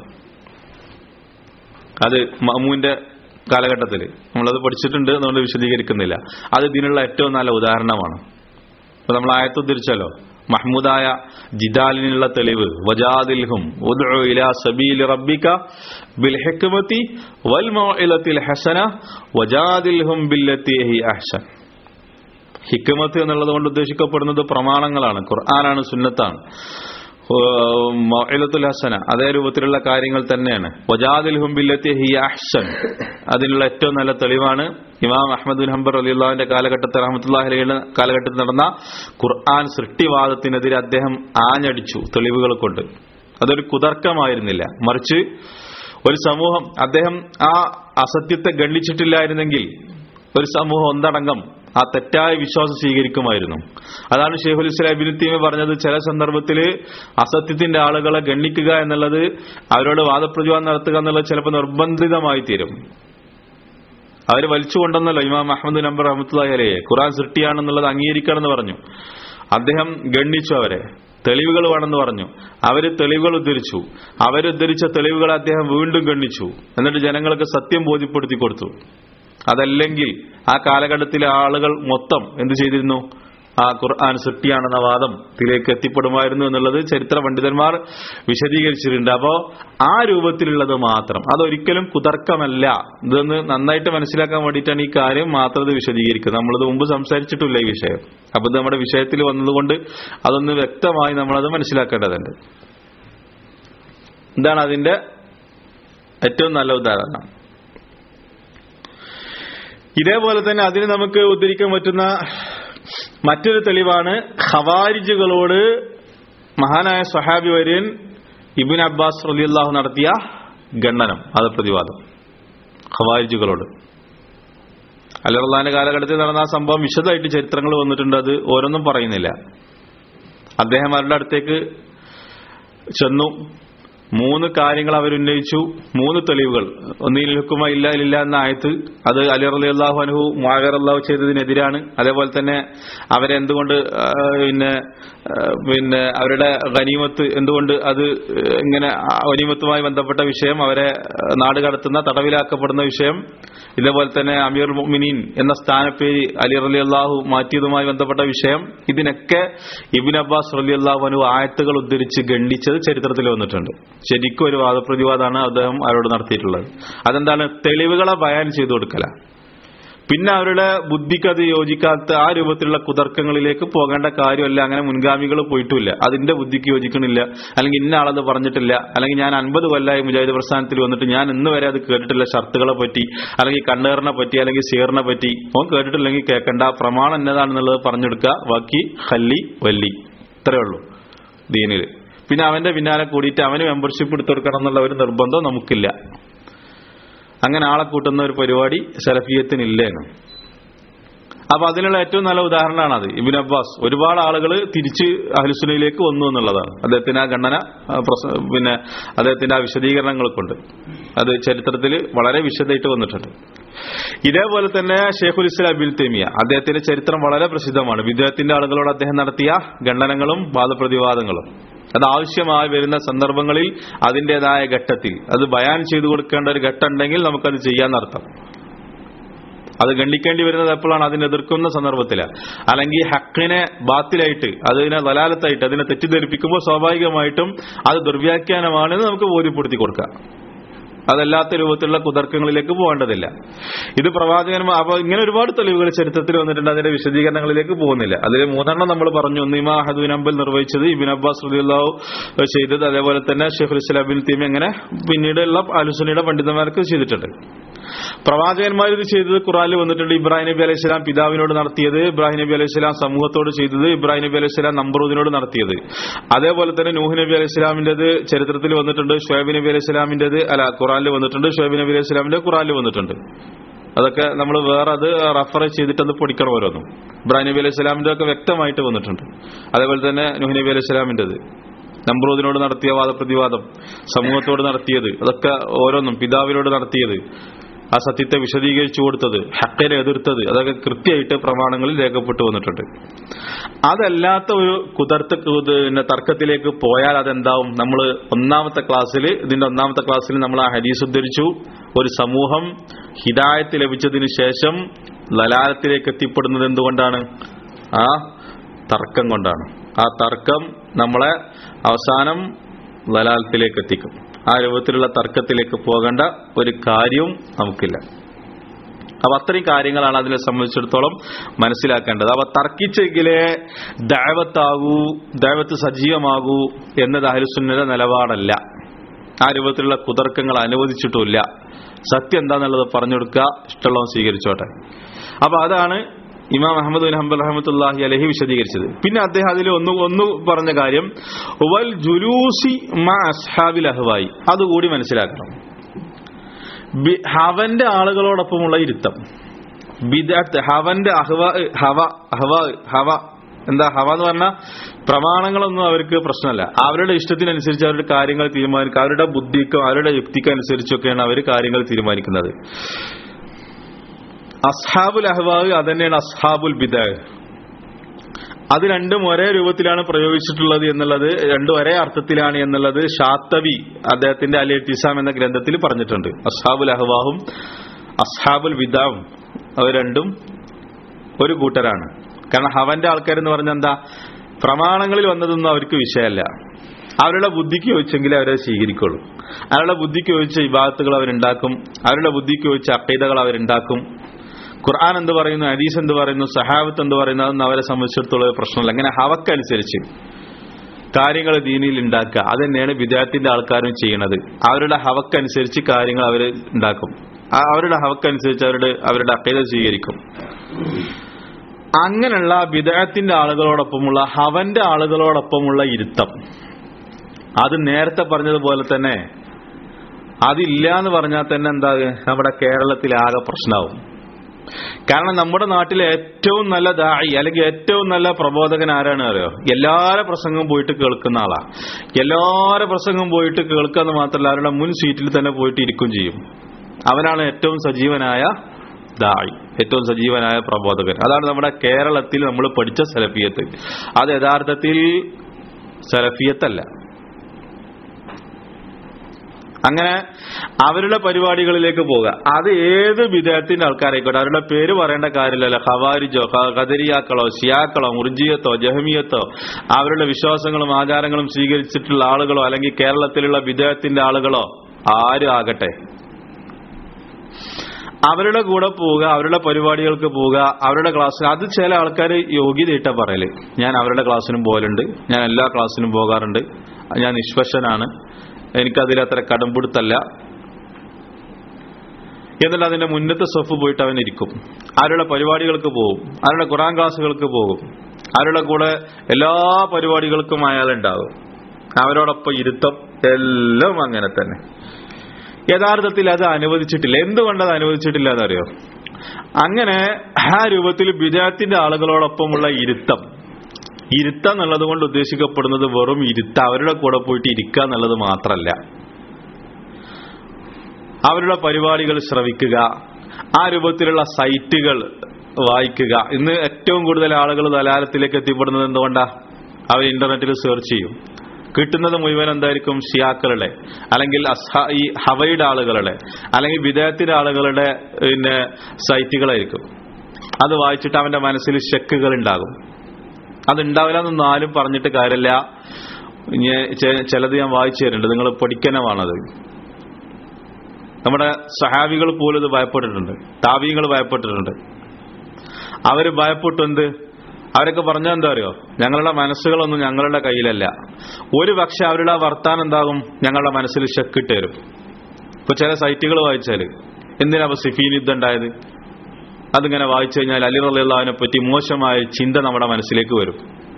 അത് മഅമൂന്റെ കാലഘട്ടത്തിൽ നമ്മളത് പഠിച്ചിട്ടുണ്ട് അതുകൊണ്ട് വിശദീകരിക്കുന്നില്ല അത് ഇതിനുള്ള ഏറ്റവും നല്ല ഉദാഹരണമാണ് അപ്പൊ നമ്മൾ ആയത്ത് ഉദ്ധരിച്ചല്ലോ മഹ്മൂദായ ജിദാലിനുള്ള തെളിവ് വജാദിൽഹും ഉദ്ഉ ഇലാ സബീലി റബ്ബിക ബിൽ ഹിക്മതി വൽ മൗഇലത്തിൽ ഹസന വജാദിൽഹും ബില്ലത്തി ഹി അഹ്സൻ ഹിക്മത്ത് എന്നുള്ളത് കൊണ്ട് ഉദ്ദേശിക്കപ്പെടുന്നത് പ്രമാണങ്ങളാണ് ഖുർആനാണ് സുന്നത്താണ് മൊയിലത്തുൽ ഹസന അതേ രൂപത്തിലുള്ള കാര്യങ്ങൾ തന്നെയാണ് വജാദിൽ ഹുംബില്ലത്തി ഹി അഹ്സൻ അതിനുള്ള ഏറ്റവും നല്ല തെളിവാണ് ഇമാം അഹമ്മദ് ബിൻ ഹംബർ അലിയുള്ളാഹിന്റെ കാലഘട്ടത്തിൽ റഹമത്തുല്ലാഹി അലഹിയുടെ കാലഘട്ടത്തിൽ നടന്ന ഖുർആൻ സൃഷ്ടിവാദത്തിനെതിരെ അദ്ദേഹം ആഞ്ഞടിച്ചു തെളിവുകൾ കൊണ്ട് അതൊരു കുതർക്കമായിരുന്നില്ല മറിച്ച് ഒരു സമൂഹം അദ്ദേഹം ആ അസത്യത്തെ ഗണ്ണിച്ചിട്ടില്ലായിരുന്നെങ്കിൽ ഒരു സമൂഹം ഒന്നടങ്കം ആ തെറ്റായ വിശ്വാസം സ്വീകരിക്കുമായിരുന്നു അതാണ് ഷെയ്ഖുൽ ഇസ്ലാം ഇബിൻ തീമ പറഞ്ഞത് ചില സന്ദർഭത്തിൽ അസത്യത്തിന്റെ ആളുകളെ ഗണ്ണിക്കുക എന്നുള്ളത് അവരോട് വാദപ്രതിവാദം നടത്തുക എന്നുള്ളത് ചിലപ്പോൾ നിർബന്ധിതമായി തീരും അവർ വലിച്ചു കൊണ്ടെന്നല്ലോ ഇമാം അഹമ്മദ് നമ്പർ അഹമ്മദ് അലയെ ഖുറാൻ സൃഷ്ടിയാണെന്നുള്ളത് അംഗീകരിക്കണമെന്ന് പറഞ്ഞു അദ്ദേഹം ഗണ്ണിച്ചു അവരെ തെളിവുകൾ വേണമെന്ന് പറഞ്ഞു അവര് തെളിവുകൾ ഉദ്ധരിച്ചു അവരുദ്ധരിച്ച തെളിവുകൾ അദ്ദേഹം വീണ്ടും ഗണ്ണിച്ചു എന്നിട്ട് ജനങ്ങൾക്ക് സത്യം ബോധ്യപ്പെടുത്തി കൊടുത്തു അതല്ലെങ്കിൽ ആ കാലഘട്ടത്തിലെ ആളുകൾ മൊത്തം എന്ത് ചെയ്തിരുന്നു ആ ഖുർആൻ സൃഷ്ടിയാണെന്ന വാദത്തിലേക്ക് എത്തിപ്പെടുമായിരുന്നു എന്നുള്ളത് ചരിത്ര പണ്ഡിതന്മാർ വിശദീകരിച്ചിട്ടുണ്ട് അപ്പോ ആ രൂപത്തിലുള്ളത് മാത്രം അതൊരിക്കലും കുതർക്കമല്ല ഇതൊന്ന് നന്നായിട്ട് മനസ്സിലാക്കാൻ വേണ്ടിയിട്ടാണ് ഈ കാര്യം മാത്രം ഇത് വിശദീകരിക്കുന്നത് നമ്മളിത് മുമ്പ് സംസാരിച്ചിട്ടില്ല ഈ വിഷയം അപ്പൊ ഇത് നമ്മുടെ വിഷയത്തിൽ വന്നതുകൊണ്ട് അതൊന്ന് വ്യക്തമായി നമ്മളത് മനസ്സിലാക്കേണ്ടതുണ്ട് എന്താണ് അതിന്റെ ഏറ്റവും നല്ല ഉദാഹരണം ഇതേപോലെ തന്നെ അതിന് നമുക്ക് ഉദ്ധരിക്കാൻ പറ്റുന്ന മറ്റൊരു തെളിവാണ് ഖവാരിജുകളോട് മഹാനായ സഹാബി വര്യൻ ഇബിൻ അബ്ബാസ് റലിയല്ലാഹു നടത്തിയ ഖണ്ഡനം അത് പ്രതിവാദം ഖവാരിജുകളോട് അലറുള്ളാന്റെ കാലഘട്ടത്തിൽ നടന്ന ആ സംഭവം വിശദമായിട്ട് ചരിത്രങ്ങൾ വന്നിട്ടുണ്ട് അത് ഓരോന്നും പറയുന്നില്ല അദ്ദേഹം അവരുടെ അടുത്തേക്ക് ചെന്നു മൂന്ന് കാര്യങ്ങൾ അവരുന്നയിച്ചു മൂന്ന് തെളിവുകൾ ഒന്നിൽ ഹുക്കുമ ഇല്ല ഇല്ല എന്ന ആയത്ത് അത് അലി അലി അള്ളാഹു അനുഹു മുആവിർ അള്ളാഹു ചെയ്തതിനെതിരാണ് അതേപോലെ തന്നെ അവരെ എന്തുകൊണ്ട് ആ, പിന്നെ ആ, പിന്നെ അവരുടെ ഗനീമത്ത് എന്തുകൊണ്ട് അത് ഇങ്ങനെ ആ ഗനീമത്തുമായി ബന്ധപ്പെട്ട വിഷയം അവരെ ആ, നാട് കടത്തുന്ന തടവിലാക്കപ്പെടുന്ന വിഷയം ഇതേപോലെ തന്നെ അമീർ മുഅ്മിനീൻ എന്ന സ്ഥാനപ്പേര് അലി റലി അള്ളാഹു മാറ്റിയതുമായി ബന്ധപ്പെട്ട വിഷയം ഇതിനൊക്കെ ഇബിൻ അബ്ബാസ് റലി അള്ളാഹു അനു ആയത്തുകൾ ഉദ്ധരിച്ച് ഗണ്ഡിച്ചത് ചരിത്രത്തിൽ വന്നിട്ടുണ്ട് ശരിക്കും ഒരു വാദപ്രതിവാദമാണ് അദ്ദേഹം അവരോട് നടത്തിയിട്ടുള്ളത് അതെന്താണ് തെളിവുകളെ ബയാൻ ചെയ്തു കൊടുക്കല പിന്നെ അവരുടെ ബുദ്ധിക്ക് അത് യോജിക്കാത്ത ആ രൂപത്തിലുള്ള കുതർക്കങ്ങളിലേക്ക് പോകേണ്ട കാര്യമല്ല അങ്ങനെ മുൻഗാമികൾ പോയിട്ടുമില്ല അതിന്റെ ബുദ്ധിക്ക് യോജിക്കണില്ല അല്ലെങ്കിൽ ഇന്ന ആളത് പറഞ്ഞിട്ടില്ല അല്ലെങ്കിൽ ഞാൻ അൻപത് കൊല്ലമായി മുജാഹിദ് പ്രസ്ഥാനത്തിൽ വന്നിട്ട് ഞാൻ ഇന്ന് വരെ അത് കേട്ടിട്ടില്ല ഷർത്തുകളെ പറ്റി അല്ലെങ്കിൽ കണ്ണേറിനെ പറ്റി അല്ലെങ്കിൽ സീറിനെ പറ്റി ഓൻ കേട്ടിട്ടില്ലെങ്കിൽ കേൾക്കണ്ട പ്രമാണം എന്നതാണെന്നുള്ളത് പറഞ്ഞെടുക്കുക ബാക്കി ഹല്ലി വല്ലി ഇത്രയേ ഉള്ളൂ ദീനിൽ പിന്നെ അവന്റെ പിന്നാലെ കൂടിയിട്ട് അവന് മെമ്പർഷിപ്പ് എടുത്തു കൊടുക്കണം എന്നുള്ള ഒരു നിർബന്ധം നമുക്കില്ല അങ്ങനെ ആളെ കൂട്ടുന്ന ഒരു പരിപാടി സലഫിയത്തിനില്ലേന്ന് അപ്പൊ അതിനുള്ള ഏറ്റവും നല്ല ഉദാഹരണമാണ് അത് ഇബിൻ അബ്ബാസ് ഒരുപാട് ആളുകൾ തിരിച്ച് അഹ്ലുസുനയിലേക്ക് വന്നു എന്നുള്ളതാണ് അദ്ദേഹത്തിന് ആ ഗണന ആ, പ്രസ- പിന്നെ അദ്ദേഹത്തിന്റെ ആ വിശദീകരണങ്ങൾ കൊണ്ട് അത് ചരിത്രത്തിൽ വളരെ വിശദമായിട്ട് വന്നിട്ടുണ്ട് ഇതേപോലെ തന്നെ ഷെയ്ഖുൽ ഇസ്ലാം ബിൻ തെമിയ അദ്ദേഹത്തിന്റെ ചരിത്രം വളരെ പ്രസിദ്ധമാണ് വിദേഹത്തിന്റെ ആളുകളോട് അദ്ദേഹം നടത്തിയ ഖണ്ഡനങ്ങളും വാദപ്രതിവാദങ്ങളും അത് ആവശ്യമായി വരുന്ന സന്ദർഭങ്ങളിൽ അതിന്റേതായ ഘട്ടത്തിൽ അത് ബയാൻ ചെയ്തു കൊടുക്കേണ്ട ഒരു ഘട്ടം ഉണ്ടെങ്കിൽ നമുക്കത് ചെയ്യാന്നർത്ഥം അത് ഗണ്ഡിക്കേണ്ടി വരുന്നത് എപ്പോഴാണ് അതിനെ എതിർക്കുന്ന സന്ദർഭത്തിലാണ് അല്ലെങ്കിൽ ഹക്കിനെ ബാത്തിലായിട്ട് അതിനെ വലാലത്തായിട്ട് അതിനെ തെറ്റിദ്ധരിപ്പിക്കുമ്പോൾ സ്വാഭാവികമായിട്ടും അത് ദുർവ്യാഖ്യാനമാണെന്ന് നമുക്ക് ബോധ്യപ്പെടുത്തി കൊടുക്കാം അതല്ലാത്ത രൂപത്തിലുള്ള കുതർക്കങ്ങളിലേക്ക് പോകേണ്ടതില്ല ഇത് പ്രവാചകന്മാർ അപ്പൊ ഇങ്ങനെ ഒരുപാട് തെളിവുകൾ ചരിത്രത്തിൽ വന്നിട്ടുണ്ട് അതിന്റെ വിശദീകരണങ്ങളിലേക്ക് പോകുന്നില്ല അതിൽ മൂന്നെണ്ണം നമ്മൾ പറഞ്ഞു ഒന്ന് ഇമാ ഹദുൻ അമ്പൽ നിർവഹിച്ചത് ഇബിൻ അബ്ബാസ് റളിയല്ലാഹു ചെയ്തത് അതേപോലെ തന്നെ ഷെയ്ഖുൽ ഇസ്ലാം ബിൻ തീമി അങ്ങനെ പിന്നീടുള്ള അലുസുനിയുടെ പണ്ഡിതന്മാർക്ക് ചെയ്തിട്ടുണ്ട് പ്രവാചകന്മാർ ഇത് ചെയ്തത് ഖുറാനിൽ വന്നിട്ടുണ്ട് ഇബ്രാഹിം നബി അലൈഹി സ്വലാം പിതാവിനോട് നടത്തിയത് ഇബ്രാഹിം നബി അലൈഹി സ്വലാം സമൂഹത്തോട് ചെയ്തത് ഇബ്രാഹിം നബി അലൈഹി സ്വലാം നമ്പ്രൂദിനോട് നടത്തിയത് അതേപോലെ തന്നെ നൂഹ് നബി അലൈഹി സ്വലാമിന്റേത് ചരിത്രത്തിൽ വന്നിട്ടുണ്ട് ഷുഹൈബ് നബി അലൈഹി സ്വലാമിന്റേത് അല്ല ഖുറാനിൽ വന്നിട്ടുണ്ട് ഷുഹൈബ് നബി അലൈഹി സ്വലാമിന്റെ ഖുറാനിൽ വന്നിട്ടുണ്ട് അതൊക്കെ നമ്മൾ വേറെ അത് റഫർ ചെയ്തിട്ട് അത് പൊടിക്കണം ഓരോന്നും ഇബ്രാഹിം നബി അലൈഹി സ്വലാമിന്റെ ഒക്കെ വ്യക്തമായിട്ട് വന്നിട്ടുണ്ട് അതേപോലെ തന്നെ നൂഹ് നബി അലൈഹി സ്വലാമിന്റേത് നമ്പ്രൂദിനോട് നടത്തിയ വാദപ്രതിവാദം സമൂഹത്തോട് നടത്തിയത് അതൊക്കെ ഓരോന്നും പിതാവിനോട് നടത്തിയത് ആ സത്യത്തെ വിശദീകരിച്ചു കൊടുത്തത് ഹക്കിനെ എതിർത്തത് അതൊക്കെ കൃത്യമായിട്ട് പ്രമാണങ്ങളിൽ രേഖപ്പെട്ടു വന്നിട്ടുണ്ട് അതല്ലാത്ത ഒരു കുതിർത്ത പിന്നെ തർക്കത്തിലേക്ക് പോയാൽ അതെന്താവും നമ്മൾ ഒന്നാമത്തെ ക്ലാസ്സിൽ ഇതിന്റെ ഒന്നാമത്തെ ക്ലാസ്സിൽ നമ്മൾ ആ ഹദീസ് ഉദ്ധരിച്ചു ഒരു സമൂഹം ഹിദായത്ത് ലഭിച്ചതിന് ശേഷം ലലാലത്തിലേക്ക് എത്തിപ്പെടുന്നത് എന്തുകൊണ്ടാണ് ആ തർക്കം കൊണ്ടാണ് ആ തർക്കം നമ്മളെ അവസാനം ലലാലത്തിലേക്ക് എത്തിക്കും ആ രൂപത്തിലുള്ള തർക്കത്തിലേക്ക് പോകേണ്ട ഒരു കാര്യവും നമുക്കില്ല അപ്പൊ അത്രയും കാര്യങ്ങളാണ് അതിനെ സംബന്ധിച്ചിടത്തോളം മനസ്സിലാക്കേണ്ടത് അപ്പൊ തർക്കിച്ചെങ്കിലേ ദൈവത്താകൂ ദൈവത്ത് സജീവമാകൂ എന്നത് അഹലുസുന്നയുടെ നിലപാടല്ല ആ രൂപത്തിലുള്ള കുതർക്കങ്ങൾ അനുവദിച്ചിട്ടുമില്ല സത്യം എന്താന്നുള്ളത് പറഞ്ഞു കൊടുക്കുക ഇഷ്ടമുള്ളവൻ സ്വീകരിച്ചോട്ടെ അപ്പൊ അതാണ് ഇമാം അഹമ്മദ് ബിൻ ഹംബൽ റഹമത്തുല്ലാഹി അലഹി വിശദീകരിച്ചത് പിന്നെ അദ്ദേഹം അതിൽ ഒന്ന് ഒന്ന് പറഞ്ഞ കാര്യം വൽ ജുലൂസി മാ അസ്ഹാബിൽ അഹ്വായി അതുകൂടി മനസ്സിലാക്കണം ബി- ഹവന്റെ ആളുകളോടൊപ്പമുള്ള ഇരുത്തം ബിദഅത്ത് ഹവന്റെ അഹ്വ ഹവ ഹവ ഹവ എന്താ ഹവ എന്ന് പറഞ്ഞാൽ പ്രമാണങ്ങളൊന്നും അവർക്ക് പ്രശ്നമല്ല അവരുടെ ഇഷ്ടത്തിനനുസരിച്ച് അവരുടെ കാര്യങ്ങൾ തീരുമാനിക്കുക അവരുടെ ബുദ്ധിക്കോ അവരുടെ യുക്തിക്കോ അനുസരിച്ചൊക്കെയാണ് അവർ കാര്യങ്ങൾ തീരുമാനിക്കുന്നത് അസ്ഹാബുൽ അഹ്വാവ് അതന്നെയാണ് അസ്ഹാബുൽ ബിദാഹ് അത് രണ്ടും ഒരേ രൂപത്തിലാണ് പ്രയോഗിച്ചിട്ടുള്ളത് എന്നുള്ളത് രണ്ടും ഒരേ അർത്ഥത്തിലാണ് എന്നുള്ളത് ഷാത്തവി അദ്ദേഹത്തിന്റെ അലി ടിസാം എന്ന ഗ്രന്ഥത്തിൽ പറഞ്ഞിട്ടുണ്ട് അസ്ഹാബുൽ അഹ്വാഹും അസ്ഹാബുൽ വിദാവും അവർ രണ്ടും ഒരു കൂട്ടരാണ് കാരണം ഹവന്റെ ആൾക്കാരെന്ന് പറഞ്ഞാൽ എന്താ പ്രമാണങ്ങളിൽ വന്നതൊന്നും അവർക്ക് വിഷയമല്ല അവരുടെ ബുദ്ധിക്ക് ചോദിച്ചെങ്കിൽ അവരെ സ്വീകരിക്കുള്ളൂ അവരുടെ ബുദ്ധിക്ക് ചോദിച്ച വിഭാഗത്തുകൾ അവരുണ്ടാക്കും അവരുടെ ബുദ്ധിക്ക് ചോദിച്ച അക്കൈതകൾ അവരുണ്ടാക്കും ഖുർആൻ എന്ത് പറയുന്നു ഹദീസ് എന്ത് പറയുന്നു സഹാബത്ത് എന്ത് പറയുന്നു അതൊന്നും അവരെ സംബന്ധിച്ചിടത്തോളം ഒരു പ്രശ്നമില്ല അങ്ങനെ ഹവക്കനുസരിച്ച് കാര്യങ്ങൾ ദീനിയിൽ ഉണ്ടാക്കുക അത് തന്നെയാണ് വിദ്യാർത്ഥിന്റെ ആൾക്കാരും ചെയ്യണത് അവരുടെ ഹവക്കനുസരിച്ച് കാര്യങ്ങൾ അവർ ഉണ്ടാക്കും ആ- അവരുടെ ഹവക്കനുസരിച്ച് അവരുടെ അവരുടെ അക്കൈത സ്വീകരിക്കും അങ്ങനെയുള്ള വിദേഹത്തിന്റെ ആളുകളോടൊപ്പമുള്ള ഹവന്റെ ആളുകളോടൊപ്പമുള്ള ഇരുത്തം അത് നേരത്തെ പറഞ്ഞതുപോലെ തന്നെ അതില്ല എന്ന് പറഞ്ഞാൽ തന്നെ എന്താ നമ്മുടെ കേരളത്തിൽ ആകെ പ്രശ്നമാവും കാരണം നമ്മുടെ നാട്ടിലെ ഏറ്റവും നല്ല ദായി അല്ലെങ്കിൽ ഏറ്റവും നല്ല പ്രബോധകൻ ആരാണ് അറിയോ എല്ലാവരുടെ പ്രസംഗം പോയിട്ട് കേൾക്കുന്ന ആളാ എല്ലാവരുടെ പ്രസംഗം പോയിട്ട് കേൾക്കുക എന്ന് മാത്രമല്ല അവരുടെ മുൻ സീറ്റിൽ തന്നെ പോയിട്ട് ഇരിക്കും ചെയ്യും അവനാണ് ഏറ്റവും സജീവനായ ദായി ഏറ്റവും സജീവനായ പ്രബോധകൻ അതാണ് നമ്മുടെ കേരളത്തിൽ നമ്മൾ പഠിച്ച സലഫിയത്ത് അത് യഥാർത്ഥത്തിൽ സലഫിയത്തല്ല അങ്ങനെ അവരുടെ പരിപാടികളിലേക്ക് പോവുക അത് ഏത് വിധത്തിന്റെ ആൾക്കാരായിക്കോട്ടെ അവരുടെ പേര് പറയേണ്ട കാര്യമില്ലല്ലോ ഖവാരിജോ ഖ- ഖദരിയാക്കളോ ഷിയാക്കളോ മുർജിയത്തോ ജഹമിയത്തോ അവരുടെ വിശ്വാസങ്ങളും ആചാരങ്ങളും സ്വീകരിച്ചിട്ടുള്ള ആളുകളോ അല്ലെങ്കിൽ കേരളത്തിലുള്ള വിദേഹത്തിന്റെ ആളുകളോ ആരും ആകട്ടെ അവരുടെ കൂടെ പോവുക അവരുടെ പരിപാടികൾക്ക് പോവുക അവരുടെ ക്ലാസ് അത് ചില ആൾക്കാർ യോഗ്യതയിട്ട പറയല് ഞാൻ അവരുടെ ക്ലാസ്സിനും പോകലുണ്ട് ഞാൻ എല്ലാ ക്ലാസ്സിനും പോകാറുണ്ട് ഞാൻ നിഷ്പക്ഷനാണ് എനിക്കതിൽ അത്ര കടമ്പുടുത്തല്ല എന്നിട്ട് അതിന്റെ മുന്നത്തെ സൊഫ് പോയിട്ട് അവൻ ഇരിക്കും അവരുടെ പരിപാടികൾക്ക് പോകും അവരുടെ ഖുറാൻ ക്ലാസ്സുകൾക്ക് പോകും അവരുടെ കൂടെ എല്ലാ പരിപാടികൾക്കും അയാളുണ്ടാകും അവരോടൊപ്പം ഇരുത്തം എല്ലാം അങ്ങനെ തന്നെ യഥാർത്ഥത്തിൽ അത് അനുവദിച്ചിട്ടില്ല എന്തുകൊണ്ട് അത് അനുവദിച്ചിട്ടില്ല എന്നറിയോ അങ്ങനെ ആ രൂപത്തിൽ ബിജാത്തിന്റെ ആളുകളോടൊപ്പമുള്ള ഇരുത്തം ഇരുത്തം എന്നുള്ളത് കൊണ്ട് ഉദ്ദേശിക്കപ്പെടുന്നത് വെറും ഇരുത്ത അവരുടെ കൂടെ പോയിട്ട് ഇരിക്കുക എന്നുള്ളത് മാത്രമല്ല അവരുടെ പരിപാടികൾ ശ്രവിക്കുക ആ രൂപത്തിലുള്ള സൈറ്റുകൾ വായിക്കുക ഇന്ന് ഏറ്റവും കൂടുതൽ ആളുകൾ ദലാലത്തിലേക്ക് എത്തിപ്പെടുന്നത് എന്തുകൊണ്ടാ അവർ ഇന്റർനെറ്റിൽ സെർച്ച് ചെയ്യും കിട്ടുന്നത് മുഴുവൻ എന്തായിരിക്കും ഷിയാക്കളുടെ അല്ലെങ്കിൽ അസ്ഹ- ഈ ഹവയുടെ ആളുകളുടെ അല്ലെങ്കിൽ വിദേഹത്തിന്റെ ആളുകളുടെ പിന്നെ സൈറ്റുകളായിരിക്കും അത് വായിച്ചിട്ട് അവന്റെ മനസ്സിൽ ഷെക്കുകൾ ഉണ്ടാകും അതുണ്ടാവില്ല എന്നൊന്നും ആരും പറഞ്ഞിട്ട് കാര്യമില്ല ഞാൻ ചെ- ചിലത് ഞാൻ വായിച്ചു തരുന്നുണ്ട് നിങ്ങൾ പഠിക്കണമാണത് നമ്മുടെ സഹാബികൾ പോലും ഇത് ഭയപ്പെട്ടിട്ടുണ്ട് താവീങ്ങൾ ഭയപ്പെട്ടിട്ടുണ്ട് അവര് ഭയപ്പെട്ടു എന്ത് അവരൊക്കെ പറഞ്ഞാൽ എന്താ അറിയോ ഞങ്ങളുടെ മനസ്സുകളൊന്നും ഞങ്ങളുടെ കയ്യിലല്ല ഒരു പക്ഷെ അവരുടെ ആ വർത്താനം എന്താകും ഞങ്ങളുടെ മനസ്സിൽ ഷെക്കിട്ട് തരും ഇപ്പൊ ചില സൈറ്റുകൾ വായിച്ചാല് എന്തിനാ അപ്പൊ സിഫീൻ യുദ്ധം ഉണ്ടായത് അതിങ്ങനെ വായിച്ചു കഴിഞ്ഞാൽ അലി റലിള്ളാവിനെ പറ്റി മോശമായ ചിന്ത നമ്മുടെ മനസ്സിലേക്ക് വരും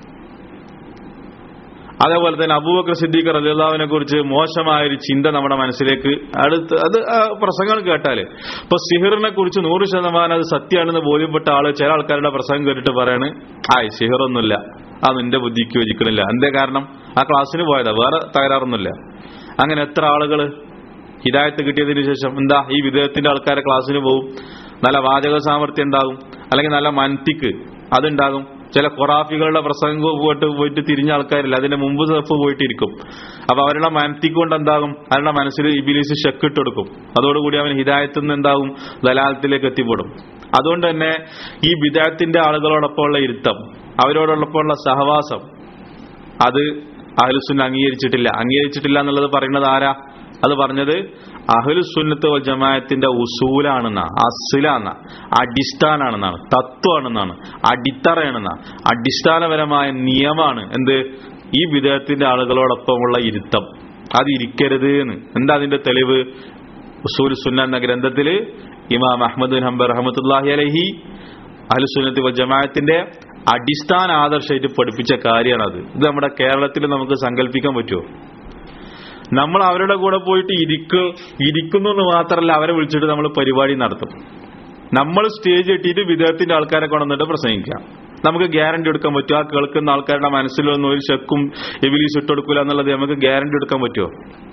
അതേപോലെ തന്നെ അബൂബക്കർ സിദ്ദീഖ് റലിള്ളാവിനെ കുറിച്ച് മോശമായ ഒരു ചിന്ത നമ്മുടെ മനസ്സിലേക്ക് അടുത്ത് അത് ആ പ്രസംഗങ്ങൾ കേട്ടാല് ഇപ്പൊ സിഹിറിനെ കുറിച്ച് നൂറ് ശതമാനം അത് സത്യമാണെന്ന് ബോധ്യപ്പെട്ട ആള് ചില ആൾക്കാരുടെ പ്രസംഗം കേട്ടിട്ട് പറയാണ് ആയ് സിഹിറൊന്നുമില്ല അത് നിന്റെ ബുദ്ധിക്ക് യോജിക്കണില്ല എന്തേ കാരണം ആ ക്ലാസ്സിന് പോയതാ വേറെ തകരാറൊന്നുമില്ല അങ്ങനെ എത്ര ആളുകള് ഹിദായത്ത് കിട്ടിയതിനു ശേഷം എന്താ ഈ വിദേഹത്തിന്റെ ആൾക്കാരെ ക്ലാസ്സിന് പോകും നല്ല വാചക സാമർഥ്യം ഉണ്ടാകും അല്ലെങ്കിൽ നല്ല മൻതിക്ക് അതുണ്ടാകും ചില ഖുറാഫികളുടെ പ്രസംഗം പോയിട്ട് പോയിട്ട് തിരിഞ്ഞ ആൾക്കാരില്ല അതിന്റെ മുമ്പ് സെഫ് പോയിട്ടിരിക്കും അപ്പൊ അവരുടെ മനത്തിക്ക് കൊണ്ട് എന്താകും അവരുടെ മനസ്സിൽ ഇബിലീസ് ഷെക്കിട്ട് കൊടുക്കും അതോടുകൂടി അവൻ ഹിദായത്തിൽ നിന്ന് എന്താകും ദലാലത്തിലേക്ക് എത്തിപ്പെടും അതുകൊണ്ട് തന്നെ ഈ വിദായത്തിന്റെ ആളുകളോടൊപ്പമുള്ള ഇരുത്തം അവരോടൊപ്പമുള്ള സഹവാസം അത് അഹ്ലുസുന്ന അംഗീകരിച്ചിട്ടില്ല അംഗീകരിച്ചിട്ടില്ല എന്നുള്ളത് പറയുന്നത് ആരാ അത് പറഞ്ഞത് അഹ്ലു സുന്നത്ത് വൽ ജമാഅത്തിന്റെ ഉസൂലാണെന്ന അസിലാന്ന അടിസ്ഥാനാണെന്നാണ് തത്വമാണെന്നാണ് അടിത്തറയാണെന്നാണ് അടിസ്ഥാനപരമായ നിയമമാണ് എന്ത് ഈ വിധത്തിന്റെ ആളുകളോടൊപ്പമുള്ള ഇരുത്തം അത് ഇരിക്കരുത് എന്ന് എന്താ അതിന്റെ തെളിവ് ഉസൂൽ സുന്ന എന്ന ഗ്രന്ഥത്തില് ഇമാം അഹമ്മദ് ബിൻ ഹംബർ റഹമത്തുല്ലാഹി അലഹി അഹ്ലുസുന്നത്തി വൽ ജമാഅത്തിന്റെ അടിസ്ഥാന ആദർശമായിട്ട് പഠിപ്പിച്ച കാര്യമാണത് ഇത് നമ്മുടെ കേരളത്തിൽ നമുക്ക് സങ്കല്പിക്കാൻ പറ്റുമോ നമ്മൾ അവരുടെ കൂടെ പോയിട്ട് ഇരിക്കു ഇരിക്കുന്നു എന്ന് മാത്രമല്ല അവരെ വിളിച്ചിട്ട് നമ്മൾ പരിപാടി നടത്തും നമ്മൾ സ്റ്റേജ് കെട്ടിയിട്ട് വിദേഹത്തിന്റെ ആൾക്കാരെ കൊണ്ടുവന്നിട്ട് പ്രസംഗിക്കാം നമുക്ക് ഗ്യാരണ്ടി എടുക്കാൻ പറ്റുമോ ആ കേൾക്കുന്ന ആൾക്കാരുടെ മനസ്സിലൊന്നും ഒരു ചെക്കും എവിലീസ് ഇട്ടെടുക്കില്ല എന്നുള്ളത് നമുക്ക് ഗ്യാരണ്ടി എടുക്കാൻ പറ്റുമോ